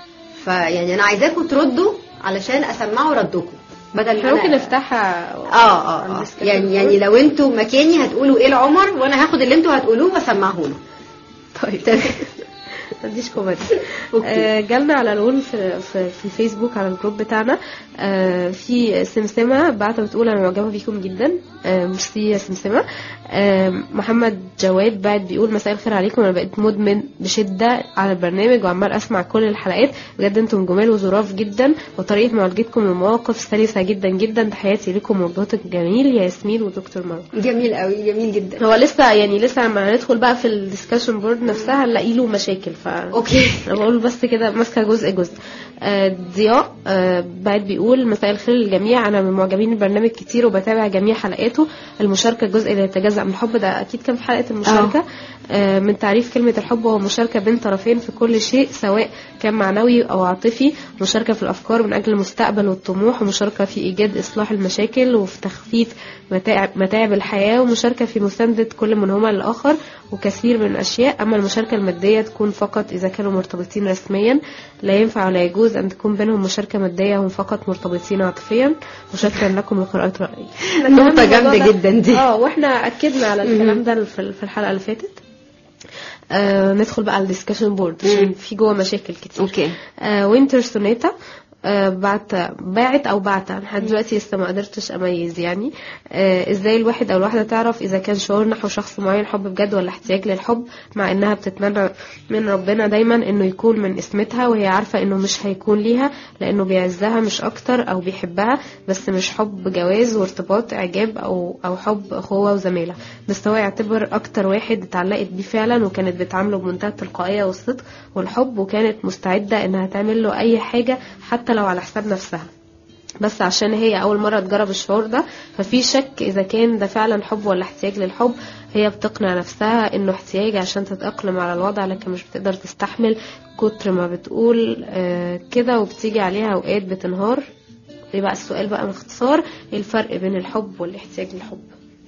فيعني انا عايزاكم تردوا علشان اسمعوا ردكم بدل ما احنا ممكن أنا... نفتحها اه اه, آه. يعني يعني لو انتوا مكاني هتقولوا ايه لعمر وانا هاخد اللي انتوا هتقولوه واسمعه له طيب ما تديش كوميدي أوكي. آه، جالنا على الون في, في, في الفيسبوك على الجروب بتاعنا آه، في سمسمة بعت بتقول انا معجبة بيكم جدا آه، ميرسي يا سمسمة آه، محمد جواد بعد بيقول مساء الخير عليكم انا بقيت مدمن بشدة على البرنامج وعمال اسمع كل الحلقات بجد انتم جمال وظراف جدا وطريقة معالجتكم للمواقف سلسة جدا جدا تحياتي لكم وجهتك جميل يا ياسمين ودكتور مروة جميل قوي جميل جدا هو لسه يعني لسه لما هندخل بقى في الديسكشن بورد نفسها هنلاقي له مشاكل ف اوكي انا بقول بس كده ماسكه جزء جزء آه، ضياء آه، بعد بيقول مساء الخير للجميع انا من معجبين البرنامج كتير وبتابع جميع حلقاته المشاركه الجزء اللي يتجزا من الحب ده اكيد كان في حلقه المشاركه آه، من تعريف كلمه الحب هو مشاركه بين طرفين في كل شيء سواء كان معنوي او عاطفي مشاركه في الافكار من اجل المستقبل والطموح ومشاركه في ايجاد اصلاح المشاكل وفي تخفيف متاعب, متاعب الحياه ومشاركه في مسانده كل منهما للاخر وكثير من الاشياء اما المشاركه الماديه تكون فقط اذا كانوا مرتبطين رسميا لا ينفع ولا يجوز ان تكون بينهم مشاركه ماديه وهم فقط مرتبطين عاطفيا وشكرا لكم لقراءه رايي نقطة جامدة جدا دي. اه واحنا اكدنا على الكلام ده في في الحلقه اللي فاتت آه ندخل بقى على الديسكشن بورد عشان في جوه مشاكل كتير اوكي آه وينتر سونيتا آه بعت باعت او بعت أنا لحد دلوقتي لسه ما قدرتش اميز يعني آه ازاي الواحد او الواحده تعرف اذا كان شعور نحو شخص معين حب بجد ولا احتياج للحب مع انها بتتمنى من ربنا دايما انه يكون من اسمتها وهي عارفه انه مش هيكون ليها لانه بيعزها مش اكتر او بيحبها بس مش حب جواز وارتباط اعجاب او او حب اخوه وزماله بس هو يعتبر اكتر واحد اتعلقت بيه فعلا وكانت بتعامله بمنتهى التلقائيه والصدق والحب وكانت مستعده انها تعمل له اي حاجه حتى لو على حساب نفسها بس عشان هي اول مره تجرب الشعور ده ففي شك اذا كان ده فعلا حب ولا احتياج للحب هي بتقنع نفسها انه احتياج عشان تتاقلم على الوضع لكن مش بتقدر تستحمل كتر ما بتقول آه كده وبتيجي عليها اوقات بتنهار يبقى السؤال بقى باختصار ايه الفرق بين الحب والاحتياج للحب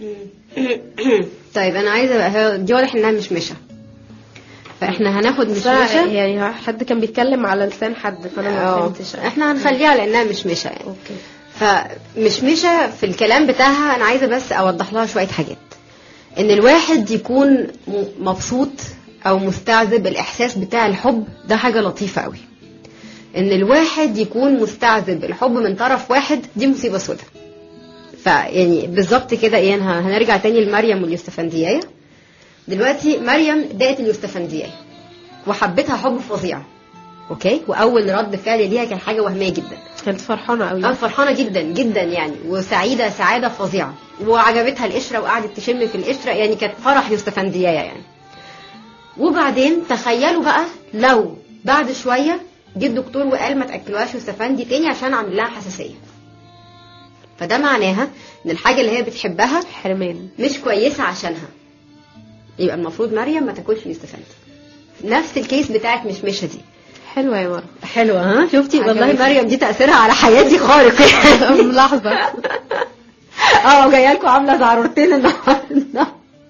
طيب انا عايزه بقى هي- دي واضح انها مش مشة فاحنا هناخد مش بس أنا مشة يعني حد كان بيتكلم على لسان حد فانا ما اه فهمتش احنا هنخليها على انها مش مشة يعني اوكي فمشمشة في الكلام بتاعها انا عايزه بس اوضح لها شويه حاجات ان الواحد يكون م- مبسوط او مستعذب الاحساس بتاع الحب ده حاجه لطيفه قوي ان الواحد يكون مستعذب الحب من طرف واحد دي مصيبه سودة فيعني بالظبط كده ايه أنا هنرجع تاني لمريم واليوستفندية دلوقتي مريم دقت اليوستفندية وحبتها حب فظيع اوكي واول رد فعل ليها كان حاجه وهميه جدا كانت فرحانه قوي انا فرحانه جدا جدا يعني وسعيده سعاده فظيعه وعجبتها القشره وقعدت تشم في القشره يعني كانت فرح يوستفنديايه يعني وبعدين تخيلوا بقى لو بعد شويه جه الدكتور وقال ما تاكلوهاش يوستفندي تاني عشان عامل لها حساسيه فده معناها ان الحاجه اللي هي بتحبها حرمان مش كويسه عشانها يبقى المفروض مريم ما تاكلش يوستفندي نفس الكيس بتاعت مشمشه دي حلوه يا مروه حلوه ها شفتي والله عجبتني. مريم دي تاثيرها على حياتي خارق يعني لحظه اه جايه لكم عامله زعرورتين النهارده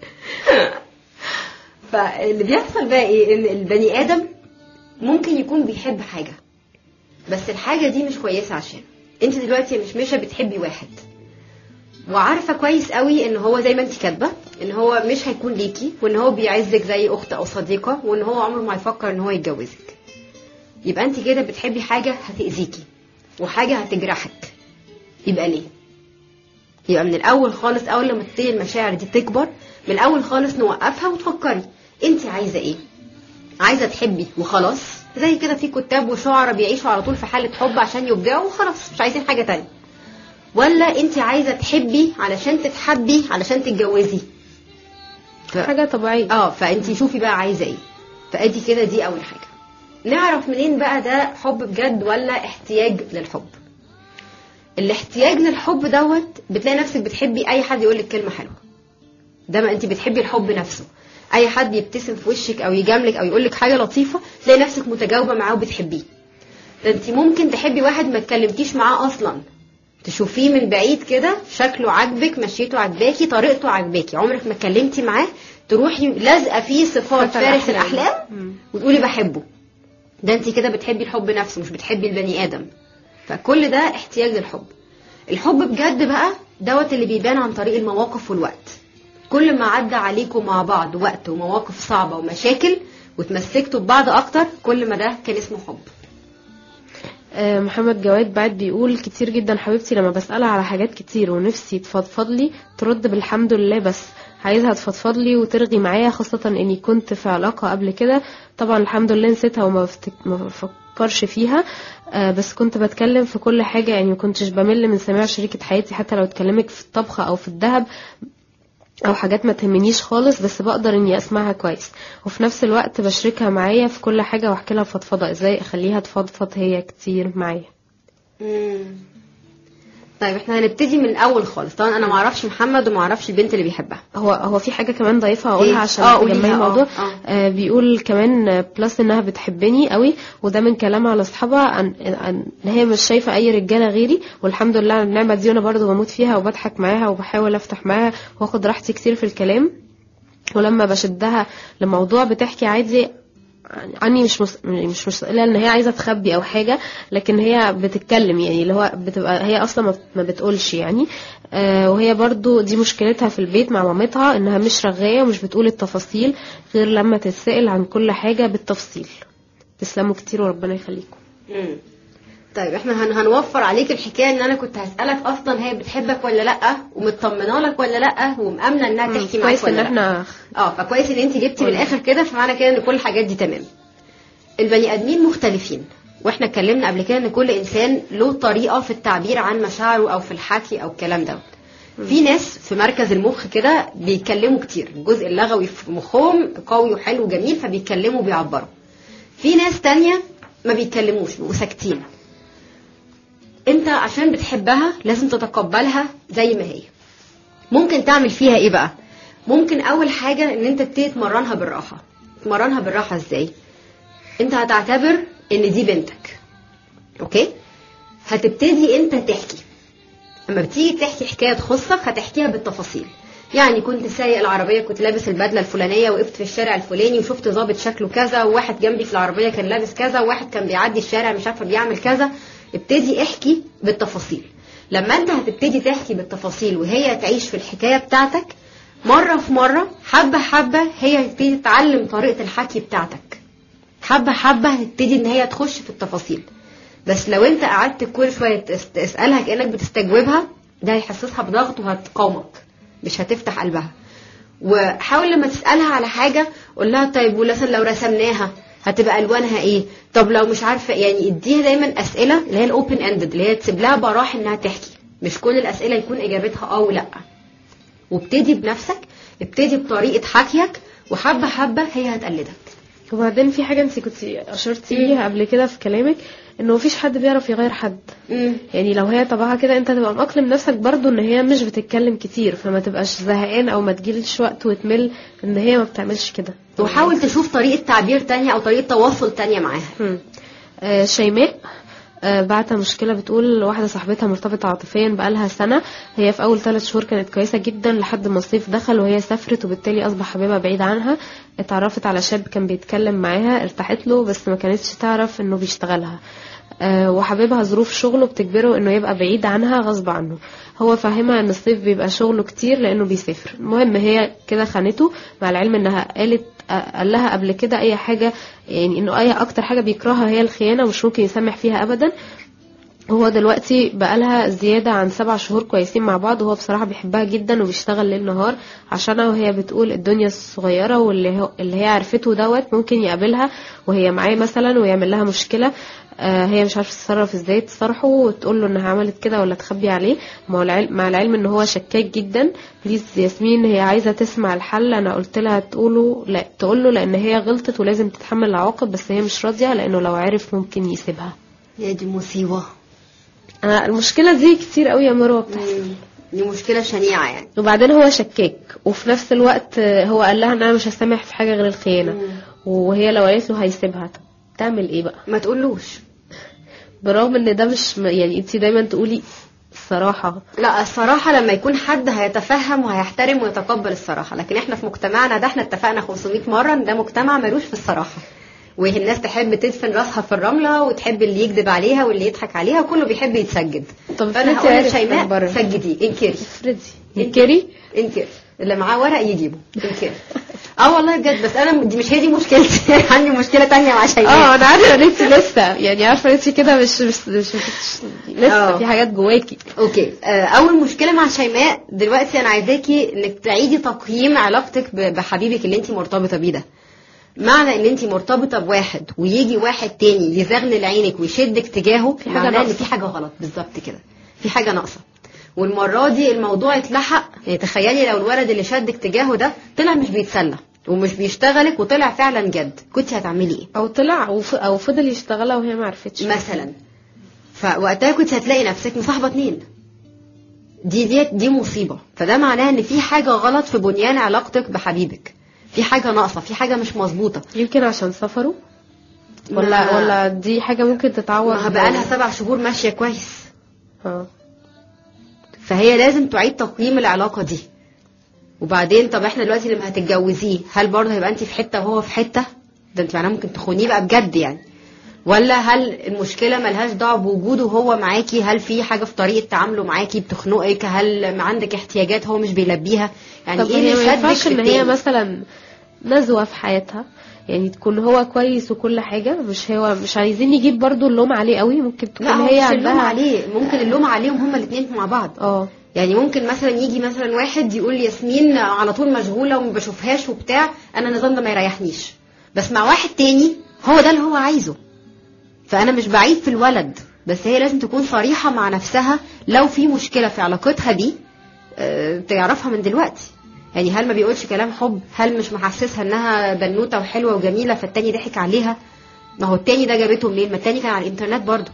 فاللي بيحصل بقى ايه ان البني ادم ممكن يكون بيحب حاجه بس الحاجه دي مش كويسه عشان انت دلوقتي مش مش بتحبي واحد وعارفه كويس قوي ان هو زي ما انت كاتبه ان هو مش هيكون ليكي وان هو بيعزك زي اخت او صديقه وان هو عمره ما هيفكر ان هو يتجوزك يبقى انت كده بتحبي حاجه هتاذيكي وحاجه هتجرحك يبقى ليه يبقى من الاول خالص اول لما تبتدي المشاعر دي تكبر من الاول خالص نوقفها وتفكري انت عايزه ايه عايزه تحبي وخلاص زي كده في كتاب وشعراء بيعيشوا على طول في حاله حب عشان يبدعوا وخلاص مش عايزين حاجه تانية ولا انت عايزه تحبي علشان تتحبي علشان تتجوزي ف... حاجه طبيعيه اه فانت شوفي بقى عايزه ايه فادي كده دي اول حاجه نعرف منين بقى ده حب بجد ولا احتياج للحب الاحتياج للحب دوت بتلاقي نفسك بتحبي اي حد يقول لك كلمه حلوه ده ما انت بتحبي الحب نفسه اي حد يبتسم في وشك او يجاملك او يقول لك حاجه لطيفه تلاقي نفسك متجاوبه معاه وبتحبيه ده انت ممكن تحبي واحد ما اتكلمتيش معاه اصلا تشوفيه من بعيد كده شكله عاجبك مشيته عاجباكي طريقته عاجباكي عمرك ما اتكلمتي معاه تروحي لازقه فيه صفات فتى فارس الأحلام. الاحلام مم. وتقولي بحبه ده انت كده بتحبي الحب نفسه مش بتحبي البني ادم فكل ده احتياج للحب الحب بجد بقى دوت اللي بيبان عن طريق المواقف والوقت كل ما عدى عليكم مع بعض وقت ومواقف صعبة ومشاكل وتمسكتوا ببعض اكتر كل ما ده كان اسمه حب آه، محمد جواد بعد بيقول كتير جدا حبيبتي لما بسألها على حاجات كتير ونفسي تفضفض لي ترد بالحمد لله بس عايزها تفضفض لي وترغي معايا خاصة اني كنت في علاقة قبل كده طبعا الحمد لله نسيتها وما بفتك... ما بفكرش فيها آه، بس كنت بتكلم في كل حاجة يعني ما كنتش بمل من سماع شريكة حياتي حتى لو اتكلمك في الطبخ او في الذهب او حاجات ما تهمنيش خالص بس بقدر اني اسمعها كويس وفي نفس الوقت بشاركها معايا في كل حاجه واحكي لها فضفضه ازاي اخليها تفضفض هي كتير معايا طيب احنا هنبتدي من الاول خالص طبعا انا ما اعرفش محمد وما اعرفش البنت اللي بيحبها هو هو في حاجه كمان ضايفها هقولها إيه؟ عشان آه، قوليها، تجمعي آه، الموضوع آه. آه بيقول كمان آه، بلس انها بتحبني قوي وده من كلامها لاصحابها عن ان هي مش شايفه اي رجاله غيري والحمد لله على النعمه دي وانا برضو بموت فيها وبضحك معاها وبحاول افتح معاها واخد راحتي كتير في الكلام ولما بشدها لموضوع بتحكي عادي عني مش مس... مش مسألة ان هي عايزة تخبي او حاجة لكن هي بتتكلم يعني اللي هو بتبقى هي اصلا ما- ما بتقولش يعني آه وهي برضو دي مشكلتها في البيت مع مامتها انها مش رغاية ومش بتقول التفاصيل غير لما تتسأل عن كل حاجة بالتفصيل تسلموا كتير وربنا يخليكم طيب احنا هن هنوفر عليك الحكايه ان انا كنت هسالك اصلا هي بتحبك ولا لا ومطمنه لك ولا لا ومامنه انها تحكي معاك كويس ولا ان لا احنا اه فكويس ان انت جبتي من الاخر كده فمعنى كده ان كل الحاجات دي تمام البني ادمين مختلفين واحنا اتكلمنا قبل كده ان كل انسان له طريقه في التعبير عن مشاعره او في الحكي او الكلام ده في ناس في مركز المخ كده بيتكلموا كتير الجزء اللغوي في مخهم قوي وحلو وجميل فبيتكلموا وبيعبروا في ناس تانية ما بيتكلموش بيبقوا ساكتين انت عشان بتحبها لازم تتقبلها زي ما هي ممكن تعمل فيها ايه بقى ممكن اول حاجة ان انت تبتدي تمرنها بالراحة تمرنها بالراحة ازاي انت هتعتبر ان دي بنتك اوكي هتبتدي انت تحكي اما بتيجي تحكي حكايه تخصك هتحكيها بالتفاصيل يعني كنت سايق العربيه كنت لابس البدله الفلانيه وقفت في الشارع الفلاني وشفت ظابط شكله كذا وواحد جنبي في العربيه كان لابس كذا وواحد كان بيعدي الشارع مش عارفه بيعمل كذا ابتدي احكي بالتفاصيل لما انت هتبتدي تحكي بالتفاصيل وهي تعيش في الحكايه بتاعتك مره في مره حبه حبه هي هتبتدي تتعلم طريقه الحكي بتاعتك حبه حبه هتبتدي ان هي تخش في التفاصيل بس لو انت قعدت كل شويه تس- تسالها كانك بتستجوبها ده هيحسسها بضغط وهتقاومك مش هتفتح قلبها وحاول لما تسالها على حاجه قول لها طيب مثلا لو رسمناها هتبقى الوانها ايه طب لو مش عارفه يعني اديها دايما اسئله اللي هي الاوبن اندد اللي هي تسيب لها براح انها تحكي مش كل الاسئله يكون اجابتها اه ولا وابتدي بنفسك ابتدي بطريقه حكيك وحبه حبه هي هتقلدك وبعدين في حاجة انت كنت اشرتي ليها قبل كده في كلامك انه مفيش حد بيعرف يغير حد مم. يعني لو هي طبعها كده انت تبقى مأقلم نفسك برضو ان هي مش بتتكلم كتير فما تبقاش زهقان او ما تجيلش وقت وتمل ان هي ما بتعملش كده وحاول تشوف طريقه تعبير تانية او طريقه تواصل تانية معاها مم. آه شيماء آه بعت مشكلة بتقول واحدة صاحبتها مرتبطة عاطفيا بقالها سنة هي في أول ثلاث شهور كانت كويسة جدا لحد ما الصيف دخل وهي سافرت وبالتالي أصبح حبيبها بعيد عنها اتعرفت على شاب كان بيتكلم معاها ارتاحت له بس ما كانتش تعرف إنه بيشتغلها آه وحبيبها ظروف شغله بتجبره إنه يبقى بعيد عنها غصب عنه هو فاهمها إن الصيف بيبقى شغله كتير لأنه بيسافر المهم هي كده خانته مع العلم إنها قالت قال لها قبل كده اي حاجه يعني انه اي اكتر حاجه بيكرهها هي الخيانه ومش ممكن يسامح فيها ابدا هو دلوقتي بقالها زيادة عن سبع شهور كويسين مع بعض وهو بصراحة بيحبها جدا وبيشتغل ليل نهار عشانها وهي بتقول الدنيا الصغيرة واللي هو اللي هي عرفته دوت ممكن يقابلها وهي معاه مثلا ويعمل لها مشكلة آه هي مش عارفة تتصرف ازاي تصرحه وتقول له انها عملت كده ولا تخبي عليه مع العلم, مع العلم ان هو شكاك جدا بليز ياسمين هي عايزة تسمع الحل انا قلت لها تقوله لا تقول له لان هي غلطت ولازم تتحمل العواقب بس هي مش راضية لانه لو عرف ممكن يسيبها يا دي مصيبه أنا المشكلة دي كتير قوي يا مروة بتحصل مم. دي مشكله شنيعه يعني وبعدين هو شكاك وفي نفس الوقت هو قال لها ان انا مش هسامح في حاجة غير الخيانة مم. وهي لو قالت له هيسيبها طب تعمل ايه بقى ما تقولوش برغم ان ده مش يعني انت دايما تقولي الصراحة لا الصراحة لما يكون حد هيتفهم وهيحترم ويتقبل الصراحة لكن احنا في مجتمعنا ده احنا اتفقنا 500 مرة ان ده مجتمع ملوش في الصراحة والناس تحب تدفن راسها في الرملة وتحب اللي يكذب عليها واللي يضحك عليها كله بيحب يتسجد طب فانا افرضي هقول عرف من لشيماء بره. سجدي انكري افرضي ينكري انكري اللي معاه ورق يجيبه انكري اه والله بجد بس انا دي مش هي دي مشكلتي عندي مشكلة تانية مع شيماء اه انا عارفة ان انت لسه يعني عارفة ان انت كده مش مش, مش, مش لسه اه. في حاجات جواكي اوكي آه، اول مشكله مع شيماء دلوقتي انا عايزاكي انك تعيدي تقييم علاقتك ب- بحبيبك اللي انت مرتبطه بيه ده معنى ان انت مرتبطه بواحد ويجي واحد تاني يزغلل عينك ويشدك تجاهه في حاجة معناه ان ناقصة. في حاجه غلط بالظبط كده في حاجه ناقصه والمره دي الموضوع اتلحق يعني تخيلي لو الولد اللي شدك تجاهه ده طلع مش بيتسلى ومش بيشتغلك وطلع فعلا جد كنت هتعملي ايه او طلع وف- او فضل يشتغلها وهي ما عرفتش مثلا فوقتها كنت هتلاقي نفسك مصاحبه اتنين دي دي دي مصيبه فده معناه ان في حاجه غلط في بنيان علاقتك بحبيبك في حاجه ناقصه في حاجه مش مظبوطه يمكن عشان سفروا ولا ما- ولا دي حاجة ممكن تتعوض ما بقى لها سبع شهور ماشيه كويس اه فهي لازم تعيد تقييم العلاقه دي وبعدين طب احنا دلوقتي لما هتتجوزيه هل برضه هيبقى انت في حته وهو في حته ده انت معناه ممكن تخونيه بقى بجد يعني ولا هل المشكله ملهاش دعوه بوجوده هو معاكي هل في حاجه في طريقه تعامله معاكي بتخنقك هل عندك احتياجات هو مش بيلبيها يعني طب ايه هي اللي ما شدك ينفعش في ان هي التاني؟ مثلا نزوة في حياتها يعني تكون هو كويس وكل حاجة مش هو مش عايزين نجيب برضو اللوم عليه قوي ممكن تكون لا هو هي مش اللوم عندها عليه ممكن اللوم عليهم هما الاثنين مع بعض اه يعني ممكن مثلا يجي مثلا واحد يقول لي ياسمين على طول مشغوله وما بشوفهاش وبتاع انا النظام ده ما يريحنيش بس مع واحد تاني هو ده اللي هو عايزه فانا مش بعيب في الولد بس هي لازم تكون صريحه مع نفسها لو في مشكله في علاقتها بيه آه، تعرفها من دلوقتي يعني هل ما بيقولش كلام حب هل مش محسسها انها بنوته وحلوه وجميله فالتاني ضحك عليها ما هو التاني ده جابته منين ما التاني كان على الانترنت برضه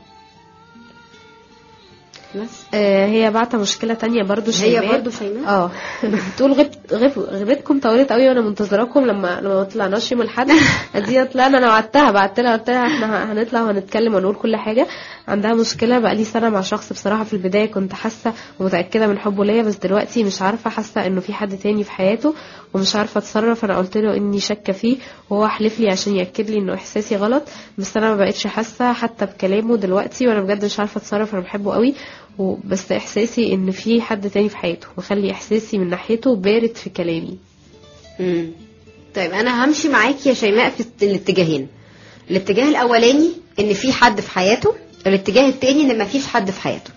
بس آه، هي بعتة مشكلة تانية برضو هي شيماء برضه شيماء اه بتقول غب غب غيبتكم طولت قوي وانا منتظراكم لما لما ما طلعناش يوم الاحد دي طلعنا انا وعدتها بعت لها قلت لها احنا هنطلع وهنتكلم ونقول كل حاجه عندها مشكله بقى لي سنه مع شخص بصراحه في البدايه كنت حاسه ومتاكده من حبه ليا بس دلوقتي مش عارفه حاسه انه في حد تاني في حياته ومش عارفه اتصرف انا قلت له اني شاكه فيه وهو حلف لي عشان ياكد لي انه احساسي غلط بس انا ما بقتش حاسه حتى بكلامه دلوقتي وانا بجد مش عارفه اتصرف انا بحبه قوي وبس احساسي ان في حد تاني في حياته وخلي احساسي من ناحيته بارد في كلامي مم. طيب انا همشي معاكي يا شيماء في الاتجاهين الاتجاه الاولاني ان في حد في حياته الاتجاه التاني ان مفيش حد في حياته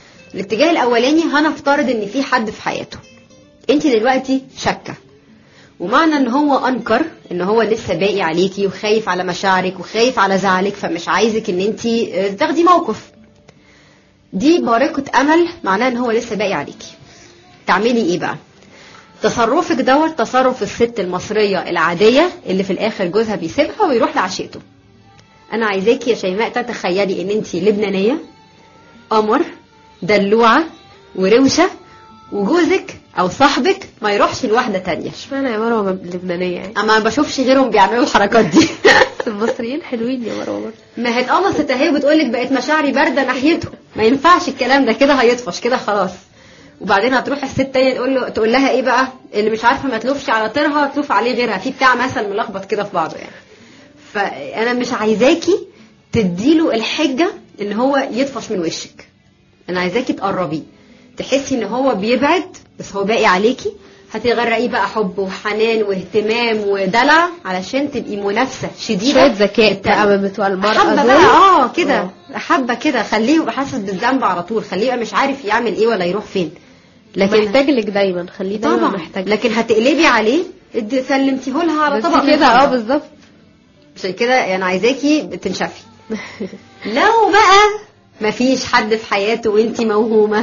الاتجاه الاولاني هنفترض ان في حد في حياته انت دلوقتي شاكه ومعنى ان هو انكر ان هو لسه باقي عليكي وخايف على مشاعرك وخايف على زعلك فمش عايزك ان انت تاخدي موقف دي بارقة امل معناها ان هو لسه باقي عليكي تعملي ايه بقى تصرفك دوت تصرف الست المصرية العادية اللي في الاخر جوزها بيسيبها ويروح لعشيقته انا عايزاكي يا شيماء تتخيلي ان انت لبنانية قمر دلوعة وروشة وجوزك او صاحبك ما يروحش لواحدة تانية اشمعنى يا مروه لبنانيه يعني اما ما بشوفش غيرهم بيعملوا الحركات دي بس المصريين حلوين يا مروه برضه ما هي اتقمصت اهي وبتقول لك بقت مشاعري بارده ناحيته ما ينفعش الكلام ده كده هيطفش كده خلاص وبعدين هتروح الست تانية تقول له تقول لها ايه بقى اللي مش عارفه ما تلوفش على طيرها تلوف عليه غيرها في بتاع مثل ملخبط كده في بعضه يعني فانا مش عايزاكي تديله الحجه ان هو يطفش من وشك انا عايزاكي تقربيه تحسي ان هو بيبعد بس هو باقي عليكي هتغرقيه بقى حب وحنان واهتمام ودلع علشان تبقي منافسه شديده شويه ذكاء بالتانية. بقى من بتوع المرأة حبه دول بقى اه كده آه. حبه كده خليه يبقى حاسس بالذنب على طول خليه يبقى مش عارف يعمل ايه ولا يروح فين لكن محتاج لك دايما خليه دايما طبعا محتاج لكن هتقلبي عليه ادي سلمتيه لها على بس طبق من كده اه فضة. بالظبط عشان كده انا عايزاكي تنشفي لو بقى مفيش حد في حياته وانتي موهومة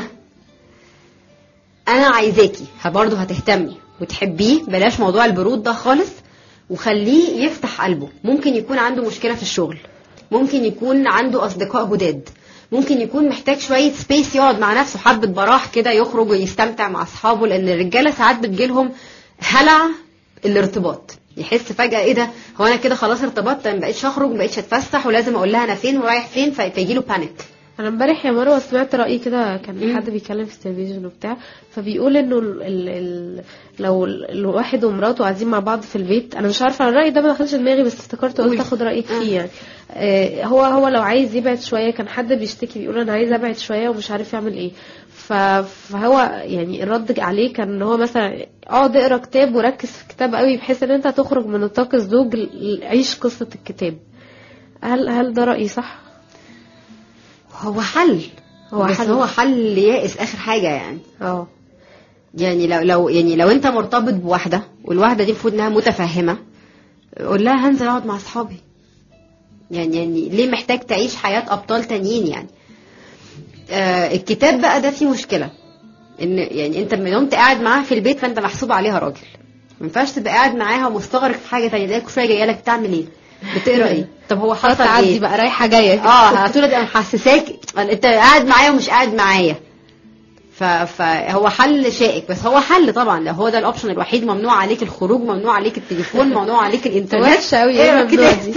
انا عايزاكي برضه هتهتمي وتحبيه بلاش موضوع البرود ده خالص وخليه يفتح قلبه ممكن يكون عنده مشكلة في الشغل ممكن يكون عنده اصدقاء جداد ممكن يكون محتاج شوية سبيس يقعد مع نفسه حبة براح كده يخرج ويستمتع مع اصحابه لان الرجالة ساعات بتجيلهم هلع الارتباط يحس فجأة ايه ده هو انا كده خلاص ارتبطت ما بقتش اخرج ما بقتش اتفسح ولازم اقول لها انا فين ورايح فين في- فيجيله بانيك انا امبارح يا مروه سمعت راي كده كان مم. حد بيتكلم في التلفزيون وبتاع فبيقول انه ال ال ال لو ال- الواحد ومراته قاعدين مع بعض في البيت انا مش عارفه الراي ده ما دخلش دماغي بس افتكرت قولي. قلت اخد رايك آه. فيه يعني آه هو هو لو عايز يبعد شويه كان حد بيشتكي بيقول انا عايز ابعد شويه ومش عارف يعمل ايه ف- فهو يعني الرد عليه كان ان هو مثلا اقعد اقرا كتاب وركز في الكتاب قوي بحيث ان انت تخرج من نطاق الزوج ل- عيش قصه الكتاب هل هل ده رايي صح هو حل هو بس حل. هو حل يائس اخر حاجة يعني اه يعني لو لو يعني لو انت مرتبط بواحدة والواحدة دي المفروض انها متفهمة قول لها هنزل اقعد مع اصحابي يعني يعني ليه محتاج تعيش حياة ابطال تانيين يعني آه الكتاب بقى ده فيه مشكلة ان يعني انت من يوم قاعد معاها في البيت فانت محسوب عليها راجل ما ينفعش تبقى قاعد معاها ومستغرق في حاجة تانية تلاقي كل شوية جاية لك بتعمل ايه بتقرا ايه طب هو خلاص حصل تعدي ايه بقى رايحه جايه اه هتقول ابقى محسساك انت قاعد معايا ومش قاعد معايا ف... فهو حل شائك بس هو حل طبعا لو هو ده الاوبشن الوحيد ممنوع عليك الخروج ممنوع عليك التليفون ممنوع عليك الانترنت وحشه قوي اقرا ايه الممنوع كده. دي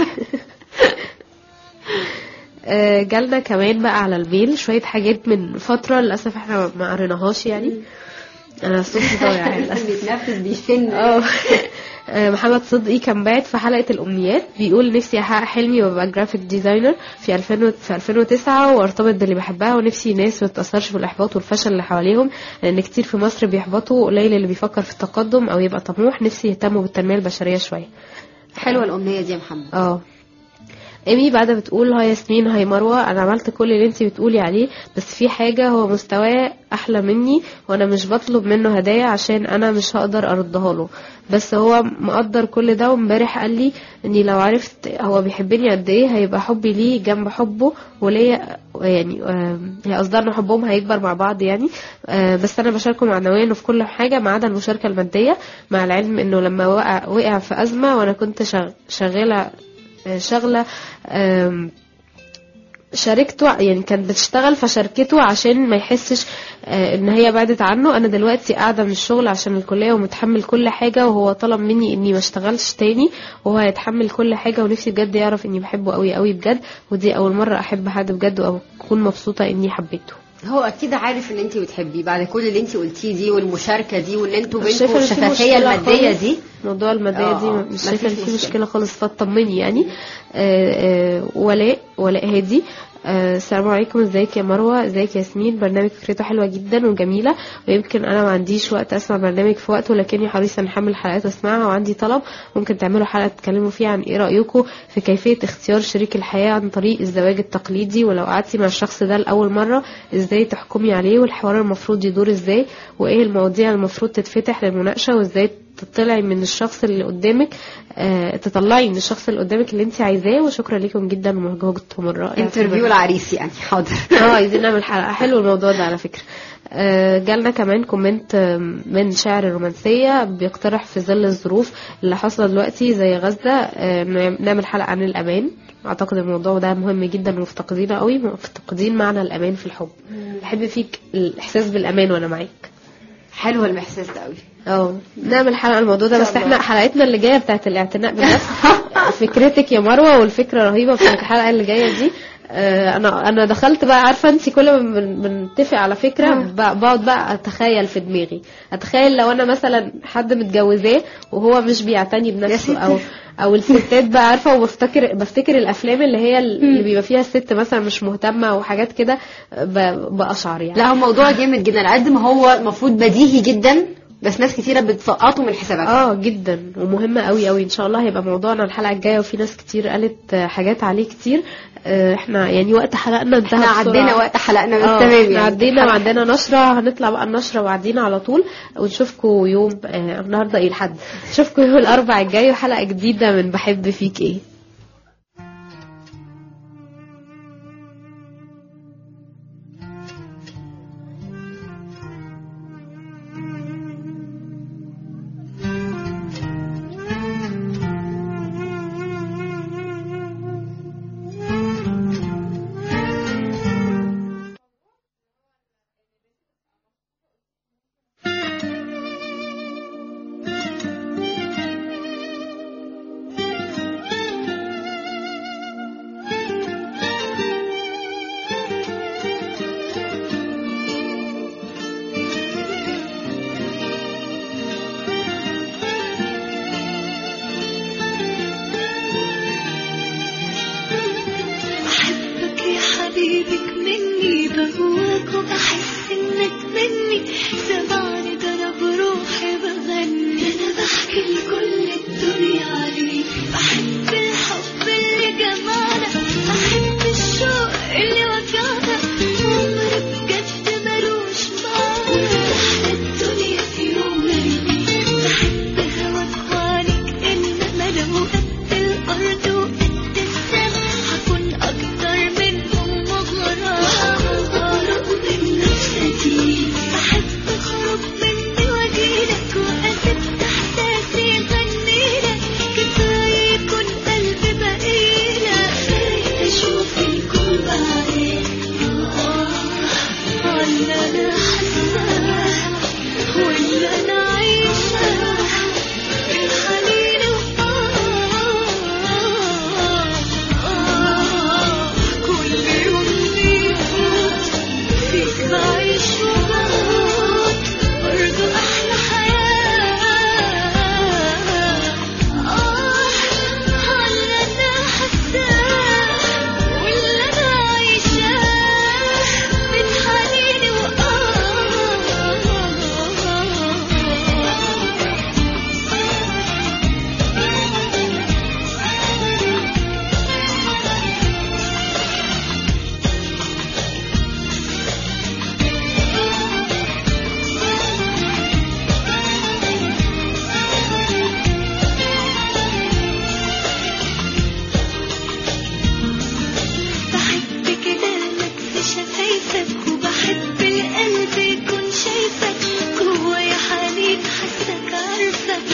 آه، جالنا كمان بقى على الميل شويه حاجات من فتره للاسف احنا ما قريناهاش يعني انا صوتي ضايع للاسف بيتنفس بيشن اه آه، محمد صدقي كان باعت في حلقة الأمنيات بيقول نفسي أحقق حلمي وأبقى جرافيك ديزاينر في 2000 و- في 2009 وأرتبط باللي بحبها ونفسي ناس ما تتأثرش بالإحباط والفشل اللي حواليهم لأن كتير في مصر بيحبطوا قليل اللي بيفكر في التقدم أو يبقى طموح نفسي يهتموا بالتنمية البشرية شوية حلوه الامنيه دي يا محمد اه ايمي بعد بتقول هاي ياسمين هاي مروه انا عملت كل اللي انتي بتقولي عليه بس في حاجه هو مستواه احلى مني وانا مش بطلب منه هدايا عشان انا مش هقدر اردها له بس هو مقدر كل ده وامبارح قال لي اني لو عرفت هو بيحبني قد ايه هيبقى حبي ليه جنب حبه وليا يعني آم، هي قصدها ان حبهم هيكبر مع بعض يعني آه، بس انا بشاركه معنويا في كل حاجه ما عدا المشاركه الماديه مع العلم انه لما وقع وقع في ازمه وانا كنت شغ- شغاله شغلة آم، شاركته يعني كانت بتشتغل فشاركته عشان ما يحسش آه، ان هي بعدت عنه انا دلوقتي قاعده من الشغل عشان الكليه ومتحمل كل حاجه وهو طلب مني اني ما اشتغلش تاني وهو هيتحمل كل حاجه ونفسي بجد يعرف اني بحبه قوي قوي بجد ودي اول مره احب حد بجد او اكون مبسوطه اني حبيته هو اكيد عارف ان انت بتحبيه بعد كل اللي انت قلتيه دي والمشاركه دي وان انتوا مش شايفة بينكم إن في الشفافيه مشكلة الماديه خالص. دي موضوع المادية آه، دي آه، مش ما شايفة ان فيش في مشكلة. مشكلة خالص فطمني يعني آه، آه، ولاء ولاء هادي آه، السلام عليكم ازيك يا مروة ازيك يا ياسمين برنامج فكرته حلوة جدا وجميلة ويمكن انا ما عنديش وقت اسمع برنامج في وقته لكني حريصة ان احمل حلقات واسمعها وعندي طلب ممكن تعملوا حلقة تتكلموا فيها عن ايه رأيكم في كيفية اختيار شريك الحياة عن طريق الزواج التقليدي ولو قعدتي مع الشخص ده لأول مرة ازاي تحكمي عليه والحوار المفروض يدور ازاي وايه المواضيع المفروض تتفتح للمناقشة وازاي تطلعي من الشخص اللي قدامك آه، تطلعي من الشخص اللي قدامك اللي انت عايزاه وشكرا لكم جدا ومجهودكم الرائع انترفيو العريس يعني حاضر اه عايزين نعمل حلقه حلو الموضوع ده على فكره آه، جالنا كمان كومنت آم، من شاعر الرومانسيه بيقترح في ظل الظروف اللي حاصله دلوقتي زي غزه آه، نعم- نعمل حلقه عن الامان اعتقد الموضوع ده مهم جدا ومفتقدينه قوي مفتقدين معنى الامان في الحب بحب فيك الاحساس بالامان وانا معاك حلو الاحساس ده قوي اه نعمل حلقه عن الموضوع ده إن بس شاء الله. احنا حلقتنا اللي جايه بتاعت الاعتناء بالنفس فكرتك يا مروه والفكره رهيبه بتاعت الحلقه اللي جايه دي آه، انا انا دخلت بقى عارفه انت كل ما بن- بنتفق على فكره مم. ب- بقعد بقى اتخيل في دماغي اتخيل لو انا مثلا حد متجوزاه وهو مش بيعتني بنفسه ستي. او او الستات بقى عارفه وبفتكر بفتكر الافلام اللي هي اللي بيبقى فيها الست مثلا مش مهتمه وحاجات كده ب- باشعر يعني لا هو موضوع جامد جدا على قد ما هو المفروض بديهي جدا بس ناس كتيره بتسقطه من حساباتها اه جدا ومهمة قوي قوي ان شاء الله هيبقى موضوعنا الحلقة الجاية وفي ناس كتير قالت آه، حاجات عليه كتير آه، احنا يعني وقت حلقنا انتهى احنا بسرعة. عدينا وقت حلقنا بس اه تمام احنا يعني عدينا وعندنا نشرة هنطلع بقى النشرة وعدينا على طول ونشوفكم يوم آه، النهاردة ايه الحد نشوفكم يوم الاربع الجاي وحلقة جديدة من بحب فيك ايه بحبك يا حبيبك مني بهواك وبحس انك مني سمعني ده انا بروحي بغني ده انا بحكي لكل الدنيا عليك بحب الحب اللي جمعنا بحب الشوق اللي وجعنا عمري بجد ملوش معنى احلى الدنيا في يوم غيري بحب هواك وعليك انما لو قد الارض وقد السما هكون اكتر منهم وغرام غرام من نفسي بحب اخرج مني واجيلك واسيب احساسي يغنيلك كفايه يكون قلبي بقيلك كفايه اشوف الكون بعدين ولا انا حاسه ولا انا عايشه الحنين كل يوم بيفوت فيك بعيش وبموت برضو أحلى حياة آه على أنا حاساه واللي أنا عايشاه من حنيني بحب كده لمس شفايفك وبحب القلب يكون شايفك جوايا حنين حاسك عارفك